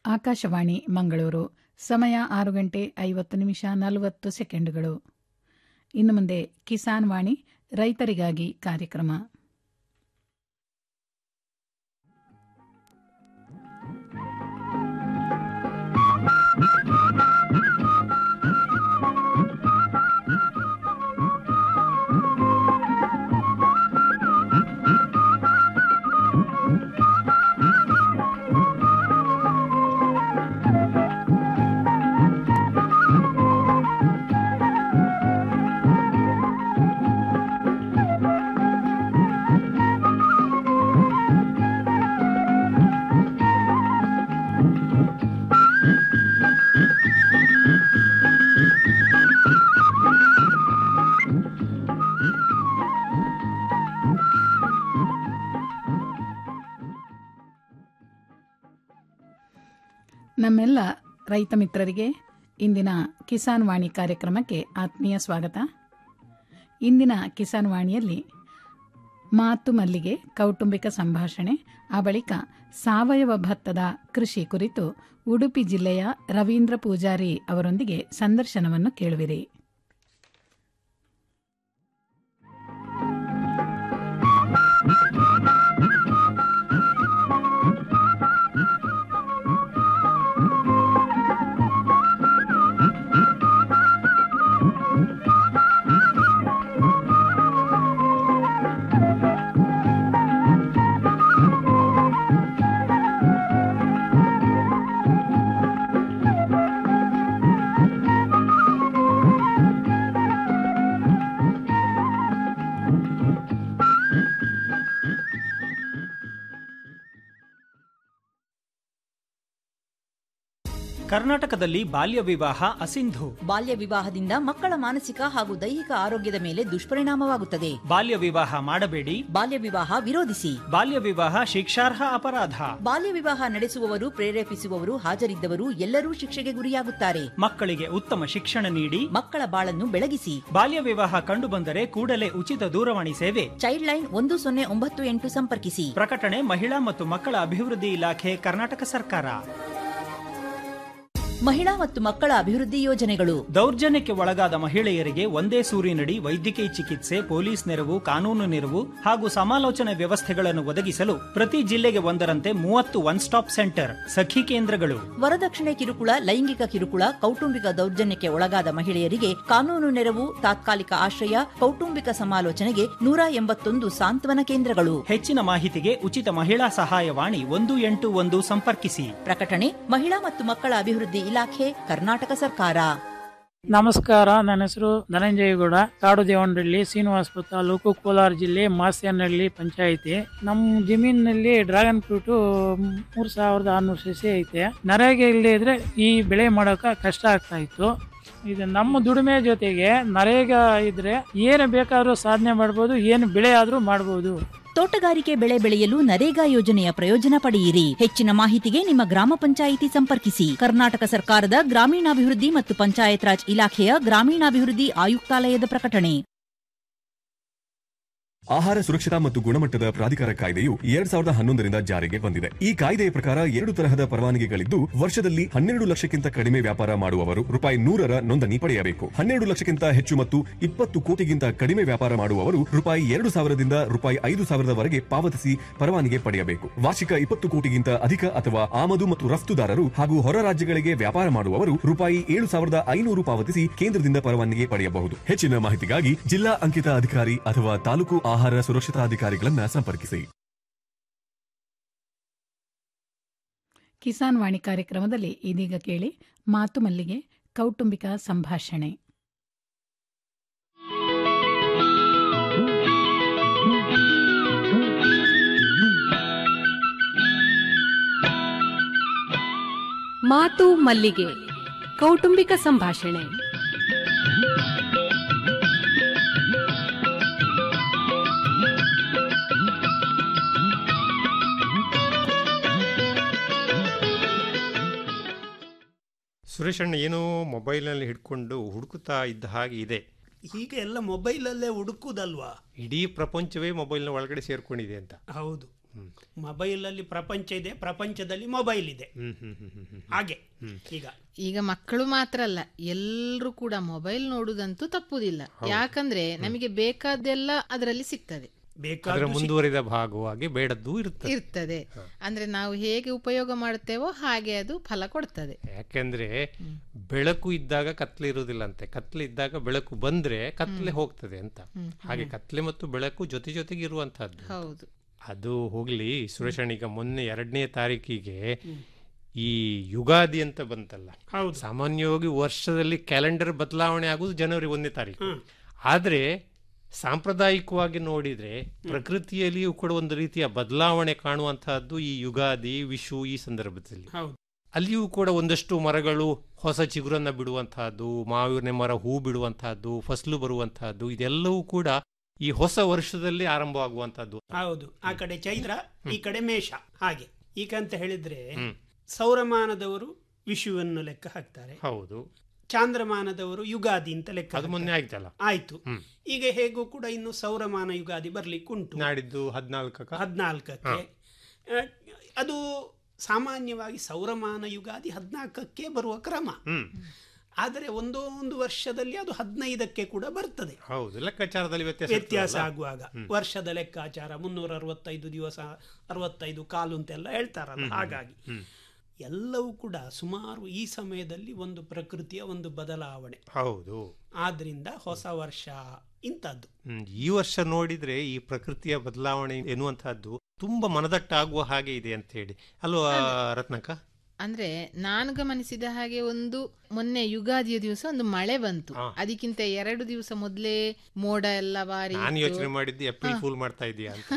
ಆಕಾಶವಾಣಿ ಮಂಗಳೂರು ಸಮಯ ಆರು ಗಂಟೆ ಐವತ್ತು ನಿಮಿಷ ನಲವತ್ತು ಸೆಕೆಂಡುಗಳು ಇನ್ನು ಮುಂದೆ ಕಿಸಾನ್ ವಾಣಿ ರೈತರಿಗಾಗಿ ಕಾರ್ಯಕ್ರಮ ನಮ್ಮೆಲ್ಲ ರೈತ ಮಿತ್ರರಿಗೆ ಇಂದಿನ ಕಿಸಾನ್ ವಾಣಿ ಕಾರ್ಯಕ್ರಮಕ್ಕೆ ಆತ್ಮೀಯ ಸ್ವಾಗತ ಇಂದಿನ ಕಿಸಾನ್ ವಾಣಿಯಲ್ಲಿ ಮಾತು ಮಲ್ಲಿಗೆ ಕೌಟುಂಬಿಕ ಸಂಭಾಷಣೆ ಆ ಬಳಿಕ ಸಾವಯವ ಭತ್ತದ ಕೃಷಿ ಕುರಿತು ಉಡುಪಿ ಜಿಲ್ಲೆಯ ರವೀಂದ್ರ ಪೂಜಾರಿ ಅವರೊಂದಿಗೆ ಸಂದರ್ಶನವನ್ನು ಕೇಳುವಿರಿ ಕರ್ನಾಟಕದಲ್ಲಿ ಬಾಲ್ಯ ವಿವಾಹ ಅಸಿಂಧು ಬಾಲ್ಯ ವಿವಾಹದಿಂದ ಮಕ್ಕಳ ಮಾನಸಿಕ ಹಾಗೂ ದೈಹಿಕ ಆರೋಗ್ಯದ ಮೇಲೆ ದುಷ್ಪರಿಣಾಮವಾಗುತ್ತದೆ ಬಾಲ್ಯ ವಿವಾಹ ಮಾಡಬೇಡಿ ಬಾಲ್ಯ ವಿವಾಹ ವಿರೋಧಿಸಿ ಬಾಲ್ಯ ವಿವಾಹ ಶಿಕ್ಷಾರ್ಹ ಅಪರಾಧ ಬಾಲ್ಯ ವಿವಾಹ ನಡೆಸುವವರು ಪ್ರೇರೇಪಿಸುವವರು ಹಾಜರಿದ್ದವರು ಎಲ್ಲರೂ ಶಿಕ್ಷೆಗೆ ಗುರಿಯಾಗುತ್ತಾರೆ ಮಕ್ಕಳಿಗೆ ಉತ್ತಮ ಶಿಕ್ಷಣ ನೀಡಿ ಮಕ್ಕಳ ಬಾಳನ್ನು ಬೆಳಗಿಸಿ ಬಾಲ್ಯ ವಿವಾಹ ಕಂಡುಬಂದರೆ ಕೂಡಲೇ ಉಚಿತ ದೂರವಾಣಿ ಸೇವೆ ಚೈಲ್ಡ್ ಲೈನ್ ಒಂದು ಸೊನ್ನೆ ಒಂಬತ್ತು ಎಂಟು ಸಂಪರ್ಕಿಸಿ ಪ್ರಕಟಣೆ ಮಹಿಳಾ ಮತ್ತು ಮಕ್ಕಳ ಅಭಿವೃದ್ಧಿ ಇಲಾಖೆ ಕರ್ನಾಟಕ ಸರ್ಕಾರ ಮಹಿಳಾ ಮತ್ತು ಮಕ್ಕಳ ಅಭಿವೃದ್ಧಿ ಯೋಜನೆಗಳು ದೌರ್ಜನ್ಯಕ್ಕೆ ಒಳಗಾದ ಮಹಿಳೆಯರಿಗೆ ಒಂದೇ ಸೂರಿನಡಿ ವೈದ್ಯಕೀಯ ಚಿಕಿತ್ಸೆ ಪೊಲೀಸ್ ನೆರವು ಕಾನೂನು ನೆರವು ಹಾಗೂ ಸಮಾಲೋಚನೆ ವ್ಯವಸ್ಥೆಗಳನ್ನು ಒದಗಿಸಲು ಪ್ರತಿ ಜಿಲ್ಲೆಗೆ ಒಂದರಂತೆ ಮೂವತ್ತು ಒನ್ ಸ್ಟಾಪ್ ಸೆಂಟರ್ ಸಖಿ ಕೇಂದ್ರಗಳು ವರದಕ್ಷಿಣೆ ಕಿರುಕುಳ ಲೈಂಗಿಕ ಕಿರುಕುಳ ಕೌಟುಂಬಿಕ ದೌರ್ಜನ್ಯಕ್ಕೆ ಒಳಗಾದ ಮಹಿಳೆಯರಿಗೆ ಕಾನೂನು ನೆರವು ತಾತ್ಕಾಲಿಕ ಆಶ್ರಯ ಕೌಟುಂಬಿಕ ಸಮಾಲೋಚನೆಗೆ ನೂರ ಎಂಬತ್ತೊಂದು ಸಾಂತ್ವನ ಕೇಂದ್ರಗಳು ಹೆಚ್ಚಿನ ಮಾಹಿತಿಗೆ ಉಚಿತ ಮಹಿಳಾ ಸಹಾಯವಾಣಿ ಒಂದು ಎಂಟು ಒಂದು ಸಂಪರ್ಕಿಸಿ ಪ್ರಕಟಣೆ ಮಹಿಳಾ ಮತ್ತು ಮಕ್ಕಳ ಅಭಿವೃದ್ಧಿ ಇಲಾಖೆ ಕರ್ನಾಟಕ ಸರ್ಕಾರ ನಮಸ್ಕಾರ ನನ್ನ ಹೆಸರು ಧನಂಜಯಗೌಡ ಕಾಡು ದೇವನಹಳ್ಳಿ ಶ್ರೀನಿವಾಸಪುರ ತಾಲೂಕು ಕೋಲಾರ ಜಿಲ್ಲೆ ಮಾಸ್ಯನಹಳ್ಳಿ ಪಂಚಾಯಿತಿ ನಮ್ಮ ಜಮೀನಿನಲ್ಲಿ ಡ್ರ್ಯಾಗನ್ ಫ್ರೂಟ್ ಮೂರ್ ಸಾವಿರದ ಆರ್ನೂರು ಸಸಿ ಐತೆ ನರೇಗೆ ಇಲ್ಲದೆ ಇದ್ರೆ ಈ ಬೆಳೆ ಮಾಡೋಕ ಕಷ್ಟ ಆಗ್ತಾ ಇತ್ತು ಇದು ನಮ್ಮ ದುಡಿಮೆ ಜೊತೆಗೆ ನರೇಗ ಇದ್ರೆ ಏನು ಬೇಕಾದ್ರೂ ಸಾಧನೆ ಮಾಡ್ಬೋದು ಏನು ಬೆಳೆ ಆದ್ರೂ ಮಾಡ್ಬೋದು ತೋಟಗಾರಿಕೆ ಬೆಳೆ ಬೆಳೆಯಲು ನರೇಗಾ ಯೋಜನೆಯ ಪ್ರಯೋಜನ ಪಡೆಯಿರಿ ಹೆಚ್ಚಿನ ಮಾಹಿತಿಗೆ ನಿಮ್ಮ ಗ್ರಾಮ ಪಂಚಾಯಿತಿ ಸಂಪರ್ಕಿಸಿ ಕರ್ನಾಟಕ ಸರ್ಕಾರದ ಗ್ರಾಮೀಣಾಭಿವೃದ್ಧಿ ಮತ್ತು ಪಂಚಾಯತ್ ರಾಜ್ ಇಲಾಖೆಯ ಗ್ರಾಮೀಣಾಭಿವೃದ್ಧಿ ಆಯುಕ್ತಾಲಯದ ಪ್ರಕಟಣೆ ಆಹಾರ ಸುರಕ್ಷತಾ ಮತ್ತು ಗುಣಮಟ್ಟದ ಪ್ರಾಧಿಕಾರ ಕಾಯ್ದೆಯು ಎರಡ್ ಸಾವಿರದ ಹನ್ನೊಂದರಿಂದ ಜಾರಿಗೆ ಬಂದಿದೆ ಈ ಕಾಯ್ದೆಯ ಪ್ರಕಾರ ಎರಡು ತರಹದ ಪರವಾನಗಿಗಳಿದ್ದು ವರ್ಷದಲ್ಲಿ ಹನ್ನೆರಡು ಲಕ್ಷಕ್ಕಿಂತ ಕಡಿಮೆ ವ್ಯಾಪಾರ ಮಾಡುವವರು ರೂಪಾಯಿ ನೂರರ ನೋಂದಣಿ ಪಡೆಯಬೇಕು ಹನ್ನೆರಡು ಲಕ್ಷಕ್ಕಿಂತ ಹೆಚ್ಚು ಮತ್ತು ಇಪ್ಪತ್ತು ಕೋಟಿಗಿಂತ ಕಡಿಮೆ ವ್ಯಾಪಾರ ಮಾಡುವವರು ರೂಪಾಯಿ ಎರಡು ಸಾವಿರದಿಂದ ರೂಪಾಯಿ ಐದು ಸಾವಿರದವರೆಗೆ ಪಾವತಿಸಿ ಪರವಾನಗಿ ಪಡೆಯಬೇಕು ವಾರ್ಷಿಕ ಇಪ್ಪತ್ತು ಕೋಟಿಗಿಂತ ಅಧಿಕ ಅಥವಾ ಆಮದು ಮತ್ತು ರಫ್ತುದಾರರು ಹಾಗೂ ಹೊರ ರಾಜ್ಯಗಳಿಗೆ ವ್ಯಾಪಾರ ಮಾಡುವವರು ರೂಪಾಯಿ ಏಳು ಸಾವಿರದ ಐನೂರು ಪಾವತಿಸಿ ಕೇಂದ್ರದಿಂದ ಪರವಾನಗಿ ಪಡೆಯಬಹುದು ಹೆಚ್ಚಿನ ಮಾಹಿತಿಗಾಗಿ ಜಿಲ್ಲಾ ಅಂಕಿತ ಅಧಿಕಾರಿ ಅಥವಾ ತಾಲೂಕು ಆಹಾರ ಸುರಕ್ಷತಾಧಿಕಾರಿಗಳನ್ನ ಸಂಪರ್ಕಿಸಿ ಕಿಸಾನ್ ವಾಣಿ ಕಾರ್ಯಕ್ರಮದಲ್ಲಿ ಇದೀಗ ಕೇಳಿ ಮಾತು ಮಲ್ಲಿಗೆ ಕೌಟುಂಬಿಕ ಸಂಭಾಷಣೆ ಮಾತು ಮಲ್ಲಿಗೆ ಕೌಟುಂಬಿಕ ಸಂಭಾಷಣೆ ಸುರೇಶ್ ಅಣ್ಣ ಏನೋ ಮೊಬೈಲ್ನಲ್ಲಿ ಹಿಡ್ಕೊಂಡು ಹುಡುಕುತ್ತಾ ಇದ್ದ ಹಾಗೆ ಇದೆ ಹೀಗೆ ಎಲ್ಲ ಮೊಬೈಲಲ್ಲೇ ಹುಡುಕುದಲ್ವಾ ಇಡೀ ಪ್ರಪಂಚವೇ ಮೊಬೈಲ್ನ ಒಳಗಡೆ ಸೇರ್ಕೊಂಡಿದೆ ಅಂತ ಹೌದು ಮೊಬೈಲಲ್ಲಿ ಪ್ರಪಂಚ ಇದೆ ಪ್ರಪಂಚದಲ್ಲಿ ಮೊಬೈಲ್ ಇದೆ ಹ್ಮ್ ಹ್ಮ್ ಹ್ಮ್ ಹ್ಮ್ ಹ್ಮ್ ಹಾಗೆ ಈಗ ಈಗ ಮಕ್ಕಳು ಮಾತ್ರ ಅಲ್ಲ ಎಲ್ಲರೂ ಕೂಡ ಮೊಬೈಲ್ ನೋಡುದಂತೂ ತಪ್ಪುದಿಲ್ಲ ಯಾಕಂದ್ರೆ ನಮಗೆ ಬೇಕಾದ್ದೆಲ್ಲ ಅದರಲ್ಲಿ ಸಿಗ್ತದೆ ಅದರ ಬೇಕಾದ್ರೆ ಮುಂದುವರಿದ ಭಾಗವಾಗಿ ಬೇಡದ್ದು ಇರ್ತದೆ ಇರ್ತದೆ ಅಂದ್ರೆ ನಾವು ಹೇಗೆ ಉಪಯೋಗ ಮಾಡುತ್ತೇವೋ ಹಾಗೆ ಅದು ಫಲ ಕೊಡ್ತದೆ ಯಾಕೆಂದ್ರೆ ಬೆಳಕು ಇದ್ದಾಗ ಕತ್ಲೆ ಇರುವುದಿಲ್ಲ ಅಂತೆ ಕತ್ಲೆ ಇದ್ದಾಗ ಬೆಳಕು ಬಂದ್ರೆ ಕತ್ಲೆ ಹೋಗ್ತದೆ ಅಂತ ಹಾಗೆ ಕತ್ಲೆ ಮತ್ತು ಬೆಳಕು ಜೊತೆ ಜೊತೆಗೆ ಇರುವಂತಹದ್ದು ಹೌದು ಅದು ಹೋಗ್ಲಿ ಸುರೇಶಣ್ಣ ಈಗ ಮೊನ್ನೆ ಎರಡನೇ ತಾರೀಕಿಗೆ ಈ ಯುಗಾದಿ ಅಂತ ಬಂತಲ್ಲ ಹೌದು ಸಾಮಾನ್ಯವಾಗಿ ವರ್ಷದಲ್ಲಿ ಕ್ಯಾಲೆಂಡರ್ ಬದಲಾವಣೆ ಆಗುದು ಜನವರಿ ಒಂದನೇ ತಾರೀಕು ಆದ್ರೆ ಸಾಂಪ್ರದಾಯಿಕವಾಗಿ ನೋಡಿದ್ರೆ ಪ್ರಕೃತಿಯಲ್ಲಿಯೂ ಕೂಡ ಒಂದು ರೀತಿಯ ಬದಲಾವಣೆ ಕಾಣುವಂತಹದ್ದು ಈ ಯುಗಾದಿ ವಿಶು ಈ ಸಂದರ್ಭದಲ್ಲಿ ಹೌದು ಅಲ್ಲಿಯೂ ಕೂಡ ಒಂದಷ್ಟು ಮರಗಳು ಹೊಸ ಚಿಗುರನ್ನ ಬಿಡುವಂತಹದ್ದು ಮಾವಿನ ಮರ ಹೂ ಬಿಡುವಂತಹದ್ದು ಫಸಲು ಬರುವಂತಹದ್ದು ಇದೆಲ್ಲವೂ ಕೂಡ ಈ ಹೊಸ ವರ್ಷದಲ್ಲಿ ಆರಂಭವಾಗುವಂತಹದ್ದು ಹೌದು ಆ ಕಡೆ ಚೈತ್ರ ಈ ಕಡೆ ಮೇಷ ಹಾಗೆ ಈಗ ಅಂತ ಹೇಳಿದ್ರೆ ಹ್ಮ್. ಸೌರಮಾನದವರು ವಿಷುವನ್ನು ಲೆಕ್ಕ ಹಾಕ್ತಾರೆ ಹೌದು ಚಾಂದ್ರಮಾನದವರು ಯುಗಾದಿ ಅಂತ ಲೆಕ್ಕ ಅದು ಮೊನ್ನೆ ಹಾಕ್ತಾರೆ. ಆಯ್ತಲ್ಲ ಆಯ್ತು ಹ್ಮ್. ಈಗ ಹೇಗೂ ಕೂಡ ಇನ್ನು ಸೌರಮಾನ ಯುಗಾದಿ ಬರ್ಲಿಕ್ಕೆ ಉಂಟು ನಾಡಿದ್ದು ಹದಿನಾಲ್ಕಕ್ಕ ಹದಿನಾಲ್ಕಕ್ಕೆ ಆ, ಅದು ಸಾಮಾನ್ಯವಾಗಿ ಸೌರಮಾನ ಯುಗಾದಿ ಹದಿನಾಲ್ಕಕ್ಕೆ ಬರುವ ಕ್ರಮ ಹ್ಮ್ ಆದರೆ ಒಂದೋ ಒಂದು ವರ್ಷದಲ್ಲಿ ಅದು ಹದಿನೈದಕ್ಕೆ ಕೂಡ ಬರ್ತದೆ ಹೌದು ಲೆಕ್ಕಾಚಾರದಲ್ಲಿ ವ್ಯತ್ಯಾಸ ವ್ಯತ್ಯಾಸ ಇರ್ತದಲ್ಲ? ಆಗುವಾಗ ವರ್ಷದ ಲೆಕ್ಕಾಚಾರ ಮುನ್ನೂರ ಅರವತ್ತೈದು ದಿವಸ ಅರವತ್ತೈದು ಕಾಲು ಅಂತೆಲ್ಲ ಹೇಳ್ತಾರಲ್ಲ ಹಾಗಾಗಿ ಎಲ್ಲವೂ ಕೂಡ ಸುಮಾರು ಈ ಸಮಯದಲ್ಲಿ ಒಂದು ಪ್ರಕೃತಿಯ ಒಂದು ಬದಲಾವಣೆ ಹೌದು ಆದ್ರಿಂದ ಹೊಸ ವರ್ಷ ಇಂಥದ್ದು ಹ್ಮ್. ಈ ವರ್ಷ ನೋಡಿದ್ರೆ ಈ ಪ್ರಕೃತಿಯ ಬದಲಾವಣೆ ಎನ್ನುವಂತಹದ್ದು ತುಂಬಾ ಮನದಟ್ಟಾಗುವ ಹಾಗೆ ಇದೆ ಅಂತ ಹೇಳಿ ಅಲ್ವಾ ರತ್ನಕ್ಕ ಅಂದ್ರೆ ನಾನು ಗಮನಿಸಿದ ಹಾಗೆ ಒಂದು ಮೊನ್ನೆ ಯುಗಾದಿಯ ದಿವಸ ಒಂದು ಮಳೆ ಬಂತು ಹಾ. ಅದಕ್ಕಿಂತ ಎರಡು ದಿವಸ ಮೊದಲೇ ಮೋಡ ಎಲ್ಲ ಬಾರಿ ನಾನು ಇತ್ತು. ಯೋಚನೆ ಮಾಡಿದ್ದು ಏಪ್ರಿಲ್ ಫೂಲ್ ಮಾಡ್ತಾ ಇದೀಯಾ ಅಂತ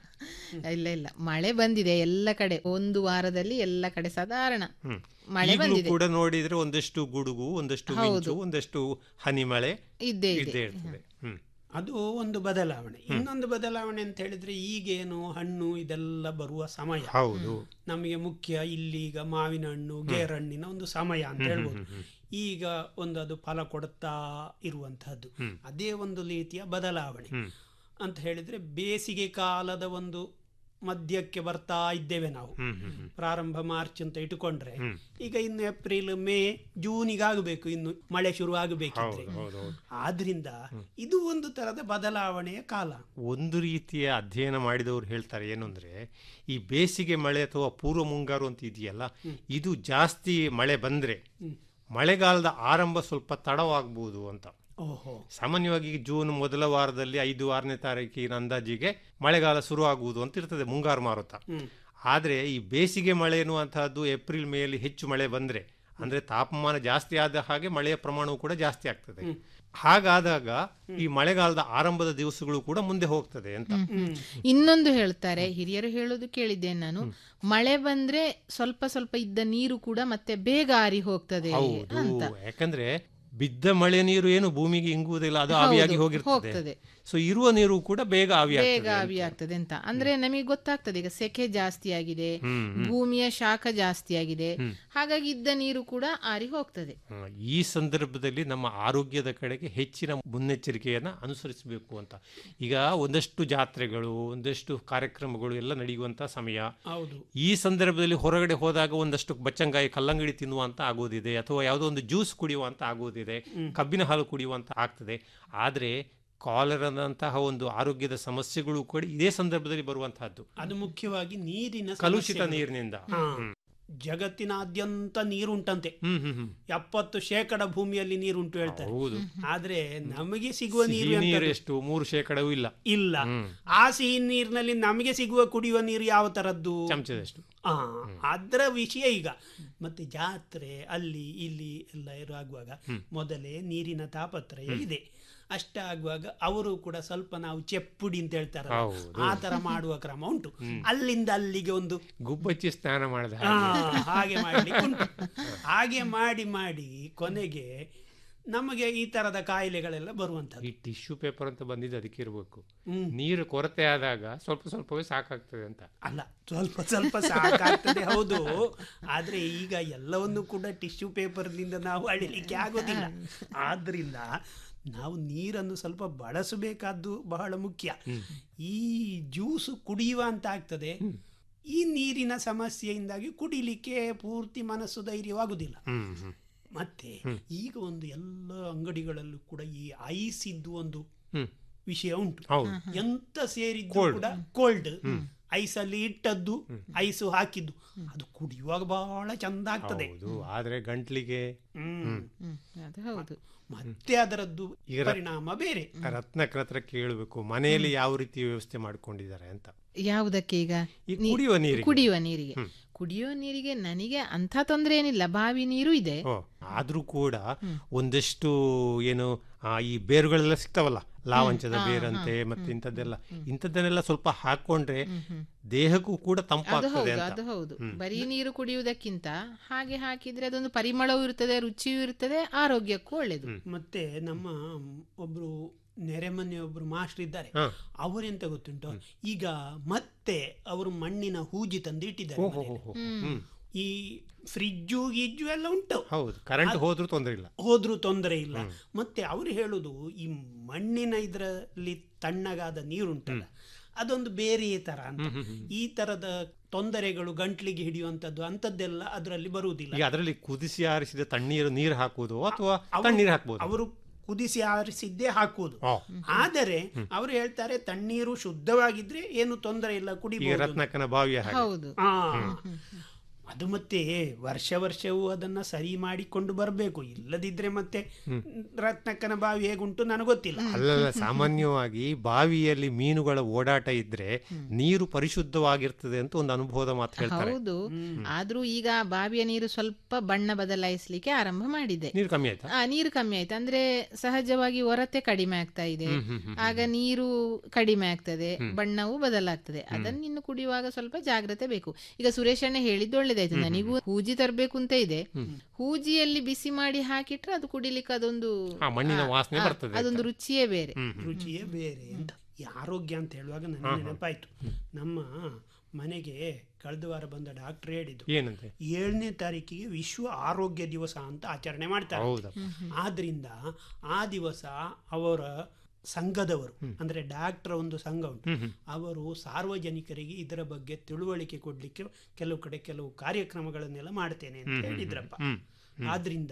ಇಲ್ಲ ಇಲ್ಲ ಮಳೆ ಬಂದಿದೆ ಎಲ್ಲ ಕಡೆ ಒಂದು ವಾರದಲ್ಲಿ ಎಲ್ಲ ಕಡೆ ಸಾಧಾರಣ ಹ್ಮ್. ಮಳೆ ಈಗ್ಲೂ ಬಂದಿದೆ ಕೂಡ ನೋಡಿದ್ರೆ ಒಂದಷ್ಟು ಗುಡುಗು ಒಂದಷ್ಟು ಮಿಂಚು ಒಂದಷ್ಟು ಹನಿ ಮಳೆ ಇದ್ದೇ ಇದ್ದೇ ಇದೆ ಇರ್ತದೆ ಹ್ಮ್ ಅದು ಒಂದು ಬದಲಾವಣೆ ಇನ್ನೊಂದು ಬದಲಾವಣೆ ಅಂತ ಹೇಳಿದ್ರೆ ಈಗೇನು ಹಣ್ಣು ಇದೆಲ್ಲ ಬರುವ ಸಮಯ ಹೌದು ನಮಗೆ ಮುಖ್ಯ ಇಲ್ಲೀಗ ಮಾವಿನ ಹಣ್ಣು ಗೇರಹಣ್ಣಿನ ಒಂದು ಸಮಯ ಅಂತ ಹೇಳ್ಬೋದು ಈಗ ಒಂದು ಅದು ಫಲ ಕೊಡುತ್ತಾ ಇರುವಂತಹದ್ದು ಅದೇ ಒಂದು ರೀತಿಯ ಬದಲಾವಣೆ ಅಂತ ಹೇಳಿದ್ರೆ ಬೇಸಿಗೆ ಕಾಲದ ಒಂದು ಮಧ್ಯಕ್ಕೆ ಬರ್ತಾ ಇದ್ದೇವೆ ನಾವು ಹ್ಮ್ ಹ್ಮ್ ಹ್ಮ್. ಪ್ರಾರಂಭ ಮಾರ್ಚ್ ಅಂತ ಇಟ್ಟುಕೊಂಡ್ರೆ ಈಗ ಇನ್ನು ಏಪ್ರಿಲ್ ಮೇ ಜೂನಿಗೆ ಆಗಬೇಕು ಇನ್ನು ಮಳೆ ಶುರು ಆಗಬೇಕಿದ್ರೆ ಹೌದು ಹೌದು ಆದ್ರಿಂದ ಇದು ಒಂದು ತರದ ಬದಲಾವಣೆಯ ಕಾಲ ಒಂದು ರೀತಿಯ ಅಧ್ಯಯನ ಮಾಡಿದವರು ಹೇಳ್ತಾರೆ ಏನು ಅಂದ್ರೆ ಈ ಬೇಸಿಗೆ ಮಳೆ ಅಥವಾ ಪೂರ್ವ ಮುಂಗಾರು ಅಂತ ಇದೆಯಲ್ಲ ಇದು ಜಾಸ್ತಿ ಮಳೆ ಬಂದ್ರೆ ಮಳೆಗಾಲದ ಆರಂಭ ಸ್ವಲ್ಪ ತಡವಾಗ್ಬೋದು ಅಂತ ಓಹೋ ಸಾಮಾನ್ಯವಾಗಿ ಜೂನ್ ಮೊದಲ ವಾರದಲ್ಲಿ ಐದು ಆರನೇ ತಾರೀಕಿನ ಅಂದಾಜಿಗೆ ಮಳೆಗಾಲ ಶುರು ಆಗುವುದು ಅಂತ ಇರ್ತದೆ ಮುಂಗಾರು ಮಾರುತ ಆದ್ರೆ ಈ ಬೇಸಿಗೆ ಮಳೆ ಎನ್ನುವಂತಹದ್ದು ಏಪ್ರಿಲ್ ಮೇಯಲ್ಲಿ ಹೆಚ್ಚು ಮಳೆ ಬಂದ್ರೆ ಅಂದ್ರೆ ತಾಪಮಾನ ಜಾಸ್ತಿ ಆದ ಹಾಗೆ ಮಳೆಯ ಪ್ರಮಾಣವು ಕೂಡ ಜಾಸ್ತಿ ಆಗ್ತದೆ ಹಾಗಾದಾಗ ಈ ಮಳೆಗಾಲದ ಆರಂಭದ ದಿವಸಗಳು ಕೂಡ ಮುಂದೆ ಹೋಗ್ತದೆ ಅಂತ ಇನ್ನೊಂದು ಹೇಳ್ತಾರೆ ಹಿರಿಯರು ಹೇಳೋದು ಕೇಳಿದ್ದೇನೆ ನಾನು ಮಳೆ ಬಂದ್ರೆ ಸ್ವಲ್ಪ ಸ್ವಲ್ಪ ಇದ್ದ ನೀರು ಕೂಡ ಮತ್ತೆ ಬೇಗ ಆರಿ ಹೋಗ್ತದೆ ಹೌದು ಅಂತ ಯಾಕಂದ್ರೆ ಬಿದ್ದ ಮಳೆ ನೀರು ಏನು ಭೂಮಿಗೆ ಇಂಗುವುದಿಲ್ಲ ಅದು ಆವಿಯಾಗಿ ಹೋಗಿರ್ತದೆ ಹೋಗ್ತದೆ. ಸೊ ಇರುವ ನೀರು ಕೂಡ ಬೇಗ ಆವಿ ಬೇಗ ಆಗ್ತದೆ ಆವಿ ಆಗ್ತದೆ ಅಂತ ಅಂದ್ರೆ ನಮಗೆ ಗೊತ್ತಾಗ್ತದೆ ಈಗ ಸೆಕೆ ಜಾಸ್ತಿ ಆಗಿದೆ ಹ್ಮ್, ಭೂಮಿಯ ಶಾಖ ಜಾಸ್ತಿ ಆಗಿದೆ ಹಾಗಾಗಿ ಇದ್ದ ನೀರು ಕೂಡ ಆರಿ ಹೋಗ್ತದೆ ಹ್ಮ್. ಈ ಸಂದರ್ಭದಲ್ಲಿ ನಮ್ಮ ಆರೋಗ್ಯದ ಕಡೆಗೆ ಹೆಚ್ಚಿನ ಮುನ್ನೆಚ್ಚರಿಕೆಯನ್ನ ಅನುಸರಿಸಬೇಕು ಅಂತ ಈಗ ಒಂದಷ್ಟು ಜಾತ್ರೆಗಳು ಒಂದಷ್ಟು ಕಾರ್ಯಕ್ರಮಗಳು ಎಲ್ಲ ನಡೆಯುವಂತ ಸಮಯ ಹೌದು ಈ ಸಂದರ್ಭದಲ್ಲಿ ಹೊರಗಡೆ ಹೋದಾಗ ಒಂದಷ್ಟು ಬಚ್ಚಂಗಾಯಿ ಕಲ್ಲಂಗಡಿ ತಿನ್ನುವಂತ ಆಗೋದಿದೆ ಅಥವಾ ಯಾವುದೋ ಒಂದು ಜ್ಯೂಸ್ ಕುಡಿಯುವಂತ ಆಗೋದಿದೆ ಕಬ್ಬಿನ ಹಾಲು ಕುಡಿಯುವಂತ ಆಗ್ತದೆ ಆದ್ರೆ ಕಾಲರದಂತಹ ಒಂದು ಆರೋಗ್ಯದ ಸಮಸ್ಯೆಗಳು ಕೂಡ ಇದೇ ಸಂದರ್ಭದಲ್ಲಿ ಬರುವಂತಹದ್ದು ಅದು ಮುಖ್ಯವಾಗಿ ನೀರಿನ ಕಲುಷಿತ ಸಮಸ್ಯೆಗಳು. ನೀರಿನಿಂದ ಹಾ. ಹ್ಮ್. ಜಗತ್ತಿನಾದ್ಯಂತ ನೀರುಂಟಂತೆ ಹ್ಮ್ ಹ್ಮ್ ಹ್ಮ್ ಎಪ್ಪತ್ತು ಶೇಕಡ ಭೂಮಿಯಲ್ಲಿ ನೀರುಂಟು ಹೇಳ್ತಾರೆ ಹೌದು ಆದ್ರೆ ನಮಗೆ ಸಿಗುವ ನೀರು ಸಿಹಿ ನೀರು ಎಂತದು? ಎಷ್ಟು ಮೂರು ಶೇಕಡವೂ ಇಲ್ಲ ಇಲ್ಲ ಆ ಸಿಹಿ ನೀರಿನಲ್ಲಿ ನಮಗೆ ಸಿಗುವ ಕುಡಿಯುವ ನೀರು ಯಾವ ತರದ್ದು ಚಮಚದಷ್ಟು ಆ ಅದರ ವಿಷಯ ಈಗ ಮತ್ತೆ ಜಾತ್ರೆ ಅಲ್ಲಿ ಇಲ್ಲಿ ಎಲ್ಲ ಇರುವಾಗ ಮೊದಲೇ ನೀರಿನ ತಾಪತ್ರಯ ಇದೆ ಅಷ್ಟಾಗುವಾಗ ಅವರು ಕೂಡ ಸ್ವಲ್ಪ ನಾವು ಚೆಪ್ಪುಡಿ ಅಂತ ಹೇಳ್ತಾರೆ ಹೌದು. ಆ ತರ ಮಾಡುವ ಕ್ರಮ ಉಂಟು ಅಲ್ಲಿಂದ ಅಲ್ಲಿಗೆ ಒಂದು ಗುಬ್ಬಚ್ಚಿ ಸ್ನಾನ ಮಾಡಿದ ಆ, ಹಾಗೆ ಮಾಡ್ಲಿಕ್ಕೆ ಉಂಟು ಹಾಗೆ ಮಾಡಿ ಮಾಡಿ ಕೊನೆಗೆ ನಮಗೆ ಈ ತರದ ಕಾಯಿಲೆಗಳೆಲ್ಲ ಬರುವಂತದ್ದು ಈ ಟಿಶ್ಯೂ ಪೇಪರ್ ಅಂತ ಬಂದಿದ್ದು ಅದಕ್ಕೆ ಇರಬೇಕು ಹ್ಮ್. ನೀರು ಕೊರತೆ ಆದಾಗ ಸ್ವಲ್ಪ ಸ್ವಲ್ಪವೇ ಸಾಕಾಗ್ತದೆ ಅಂತ ಅಲ್ಲ ಸ್ವಲ್ಪ ಸ್ವಲ್ಪ ಸಾಕಾಗ್ತದೆ ಹೌದು ಆದ್ರೆ ಈಗ ಎಲ್ಲವನ್ನು ಕೂಡ ಟಿಶ್ಯೂ ಪೇಪರ್ನಿಂದ ನಾವು ಅಳಿಲಿಕ್ಕೆ ಆಗೋದಿಲ್ಲ ಆದ್ರಿಂದ ನಾವು ನೀರನ್ನು ಸ್ವಲ್ಪ ಬಳಸಬೇಕಾದ್ದು ಬಹಳ ಮುಖ್ಯ ಈ ಜ್ಯೂಸ್ ಕುಡಿಯುವ ಅಂತ ಆಗ್ತದೆ ಈ ನೀರಿನ ಸಮಸ್ಯೆಯಿಂದಾಗಿ ಕುಡಿಲಿಕ್ಕೆ ಪೂರ್ತಿ ಮನಸ್ಸು ಧೈರ್ಯವಾಗುದಿಲ್ಲ ಹ್ಮ್ ಹ್ಮ್ ಮತ್ತೆ ಈಗ ಒಂದು ಎಲ್ಲ ಅಂಗಡಿಗಳಲ್ಲೂ ಕೂಡ ಈ ಐಸ್ ಇದ್ದು ಒಂದು ಹ್ಮ್. ವಿಷಯ ಉಂಟು ಹೌದು. ಎಂತ ಸೇರಿದ್ದು Cold. ಕೂಡ ಕೋಲ್ಡ್ ಐಸ್ ಅಲ್ಲಿ ಇಟ್ಟದ್ದು ಐಸು ಹಾಕಿದ್ದು ಅದು ಕುಡಿಯುವಾಗ ಬಹಳ ಚಂದ ಆಗ್ತದೆ ಹೌದು ಆದ್ರೆ ಗಂಟ್ಲಿಗೆ ಹ್ಮ್ ಹ್ಮ್ ಅದು ಹೌದು ಮತ್ತೆ ಅದರದ್ದು ಈಗ ರ- ಪರಿಣಾಮ ಬೇರೆ ರತ್ನಕರ ಹತ್ರ ಕೇಳಬೇಕು ಮನೆಯಲ್ಲಿ ಯಾವ ರೀತಿ ವ್ಯವಸ್ಥೆ ಮಾಡ್ಕೊಂಡಿದ್ದಾರೆ ಅಂತ ಯಾವುದಕ್ಕೆ ಈಗ ಈ ನೀ- ಕುಡಿಯುವ ನೀರಿಗೆ. ಕುಡಿಯುವ ನೀರಿಗೆ ಹ್ಮ್. ಕುಡಿಯುವ ನೀರಿಗೆ ನನಗೆ ಅಂಥ ತೊಂದರೆ ಏನಿಲ್ಲ ಬಾವಿ ನೀರು ಇದೆ ಓ ಆದ್ರೂ ಕೂಡ ಒಂದಷ್ಟು ಏನು ಆ, ಈ ಬೇರುಗಳೆಲ್ಲ ಸಿಗ್ತಾವಲ್ಲ ಲಾವಂಚದ ಬೇರಂತೆ ಮತ್ತೆ ಇಂಥದ್ದೆಲ್ಲ ಇಂಥದ್ದನ್ನೆಲ್ಲ ಸ್ವಲ್ಪ ಹಾಕೊಂಡ್ರೆ ದೇಹಕ್ಕೂ ಕೂಡ ಅದು ತಂಪಾಗ್ತದೆ ಹೌದು ಅಂತ ಅದು ಹೌದು ಬರೀ ನೀರು ಕುಡಿಯುವುದಕ್ಕಿಂತ ಹಾಗೆ ಹಾಕಿದ್ರೆ ಅದೊಂದು ಪರಿಮಳವೂ ಇರ್ತದೆ ರುಚಿಯೂ ಇರ್ತದೆ ಆರೋಗ್ಯಕ್ಕೂ ಒಳ್ಳೇದು ಮತ್ತೆ ನಮ್ಮ ಒಬ್ರು ನೆರೆಮನೆ ಒಬ್ರು ಮಾಸ್ಟರ್ ಇದ್ದಾರೆ ಹಾ. ಅವರೆಂತ ಗೊತ್ತುಂಟು ಈಗ ಮತ್ತೆ ಅವರು ಮಣ್ಣಿನ ಹೂಜಿ ತಂದು ಇಟ್ಟಿದ್ದಾರೆ ಓಹೋ ಮನೆಯಲ್ಲಿ. ಹೋ, ಹೋ. ಹ್ಮ್. ಈ ಫ್ರಿಜ್ಜು ಗಿಜ್ಜು ಎಲ್ಲ ಉಂಟು ಹೌದು ಕರೆಂಟ್ ಹೋದ್ರೂ ತೊಂದರೆ ಇಲ್ಲ ಹೋದ್ರೂ ತೊಂದರೆ ಇಲ್ಲ ಮತ್ತೆ ಅವರು ಹೇಳುದು ಈ ಮಣ್ಣಿನ ಇದರಲ್ಲಿ ತಣ್ಣಗಾದ ನೀರುಂಟಲ್ಲ ಅದೊಂದು ಬೇರೆ ತರ ಅಂತ ಈ ತರದ ತೊಂದರೆಗಳು ಗಂಟ್ಲಿಗೆ ಹಿಡಿಯುವಂತದ್ದು ಅಂತದ್ದೆಲ್ಲ ಅದರಲ್ಲಿ ಬರುವುದಿಲ್ಲ ಈಗ ಅದರಲ್ಲಿ ಕುದಿಸಿ ಆರಿಸಿದ ತಣ್ಣೀರು ನೀರು ಹಾಕುವುದು ಅಥವಾ ಅವರು- ತಣ್ಣೀರು ಹಾಕ್ಬೋದು ಅವರು ಕುದಿಸಿ ಆರಿಸಿದ್ದೇ ಹಾಕುವುದು ಓ. ಆದರೆ ಅವರು ಹೇಳ್ತಾರೆ ತಣ್ಣೀರು ಶುದ್ಧವಾಗಿದ್ರೆ ಏನು ತೊಂದರೆ ಇಲ್ಲ ಈಗ ಕುಡಿಬಹುದು ರತ್ನಕ್ಕನ ಬಾವಿಯ ಹಾಗೆ ಹೌದು ಆ, ಅದು ಮತ್ತೆ ವರ್ಷ ವರ್ಷವೂ ಅದನ್ನ ಸರಿ ಮಾಡಿಕೊಂಡು ಬರಬೇಕು ಇಲ್ಲದಿದ್ರೆ ಮತ್ತೆ ರತ್ನಕ್ಕನ ಬಾವಿ ಹೇಗುಂಟು ನನಗೆ ಗೊತ್ತಿಲ್ಲ ಅಲ್ಲಲ್ಲ ಸಾಮಾನ್ಯವಾಗಿ ಬಾವಿಯಲ್ಲಿ ಮೀನುಗಳ ಓಡಾಟ ಇದ್ರೆ ನೀರು ಪರಿಶುದ್ಧವಾಗಿರ್ತದೆ ಅಂತ ಒಂದು ಅನುಭವದ ಮಾತು ಹೇಳ್ತಾರೆ ಹೌದು ಆದ್ರೂ ಈಗ ಬಾವಿಯ ನೀರು ಸ್ವಲ್ಪ ಬಣ್ಣ ಬದಲಾಯಿಸ್ಲಿಕ್ಕೆ ಆರಂಭ ಮಾಡಿದೆ ನೀರು ಕಮ್ಮಿ ಆಯ್ತಾ ಆ ನೀರು ಕಮ್ಮಿ ಆಯ್ತು ಅಂದ್ರೆ ಸಹಜವಾಗಿ ಹೊರತೆ ಕಡಿಮೆ ಆಗ್ತಾ ಇದೆ ಆಗ ನೀರು ಕಡಿಮೆ ಆಗ್ತದೆ ಬಣ್ಣವೂ ಬದಲಾಗ್ತದೆ ಅದನ್ನ ಇನ್ನು ಕುಡಿಯುವಾಗ ಸ್ವಲ್ಪ ಜಾಗ್ರತೆ ಬೇಕು ಈಗ ಸುರೇಶ್ ಅಣ್ಣ ಹೇಳಿದ್ದು ಒಳ್ಳೇದಾಯ್ತು ನನಗೂ ಹೂಜಿ ತರಬೇಕು ಅಂತ ಇದೆ ಹೂಜಿಯಲ್ಲಿ ಬಿಸಿ ಮಾಡಿ ಹಾಕಿಟ್ರೆ ಅದು ಕುಡಿಲಿಕ್ಕೆ ಅದೊಂದು ಆ, ಮಣ್ಣಿನ ಆ, ವಾಸನೆ ಆ, ಬರ್ತದೆ ಅದೊಂದು ರುಚಿಯೇ ಬೇರೆ ರುಚಿಯೇ ಬೇರೆ ಅಂತ ಈ ಆರೋಗ್ಯ ಅಂತ ಹೇಳುವಾಗ ನನಗೆ ನೆನಪಾಯ್ತು ನಮ್ಮ ಮನೆಗೆ ಕಳೆದ ವಾರ ಬಂದ ಡಾಕ್ಟರ್ ಹೇಳಿದ್ದು ಏನಂತೆ ಏಳನೇ ತಾರೀಕಿಗೆ ವಿಶ್ವ ಆರೋಗ್ಯ ದಿವಸ ಅಂತ ಆಚರಣೆ ಮಾಡ್ತಾರೆ ಹೌದಪ್ಪ. ಆದ್ರಿಂದ ಆ ದಿವಸ ಅವರ ಸಂಘದವರು ಅಂದ್ರೆ ಡಾಕ್ಟರ್ ಒಂದು ಸಂಘ ಉಂಟು ಅವರು ಸಾರ್ವಜನಿಕರಿಗೆ ಇದರ ಬಗ್ಗೆ ತಿಳುವಳಿಕೆ ಕೊಡ್ಲಿಕ್ಕೆ ಕೆಲವು ಕಡೆ ಕೆಲವು ಕಾರ್ಯಕ್ರಮಗಳನ್ನೆಲ್ಲ ಮಾಡ್ತೇನೆ ಅಂತ ಹೇಳಿದ್ರಪ್ಪ ಆದ್ರಿಂದ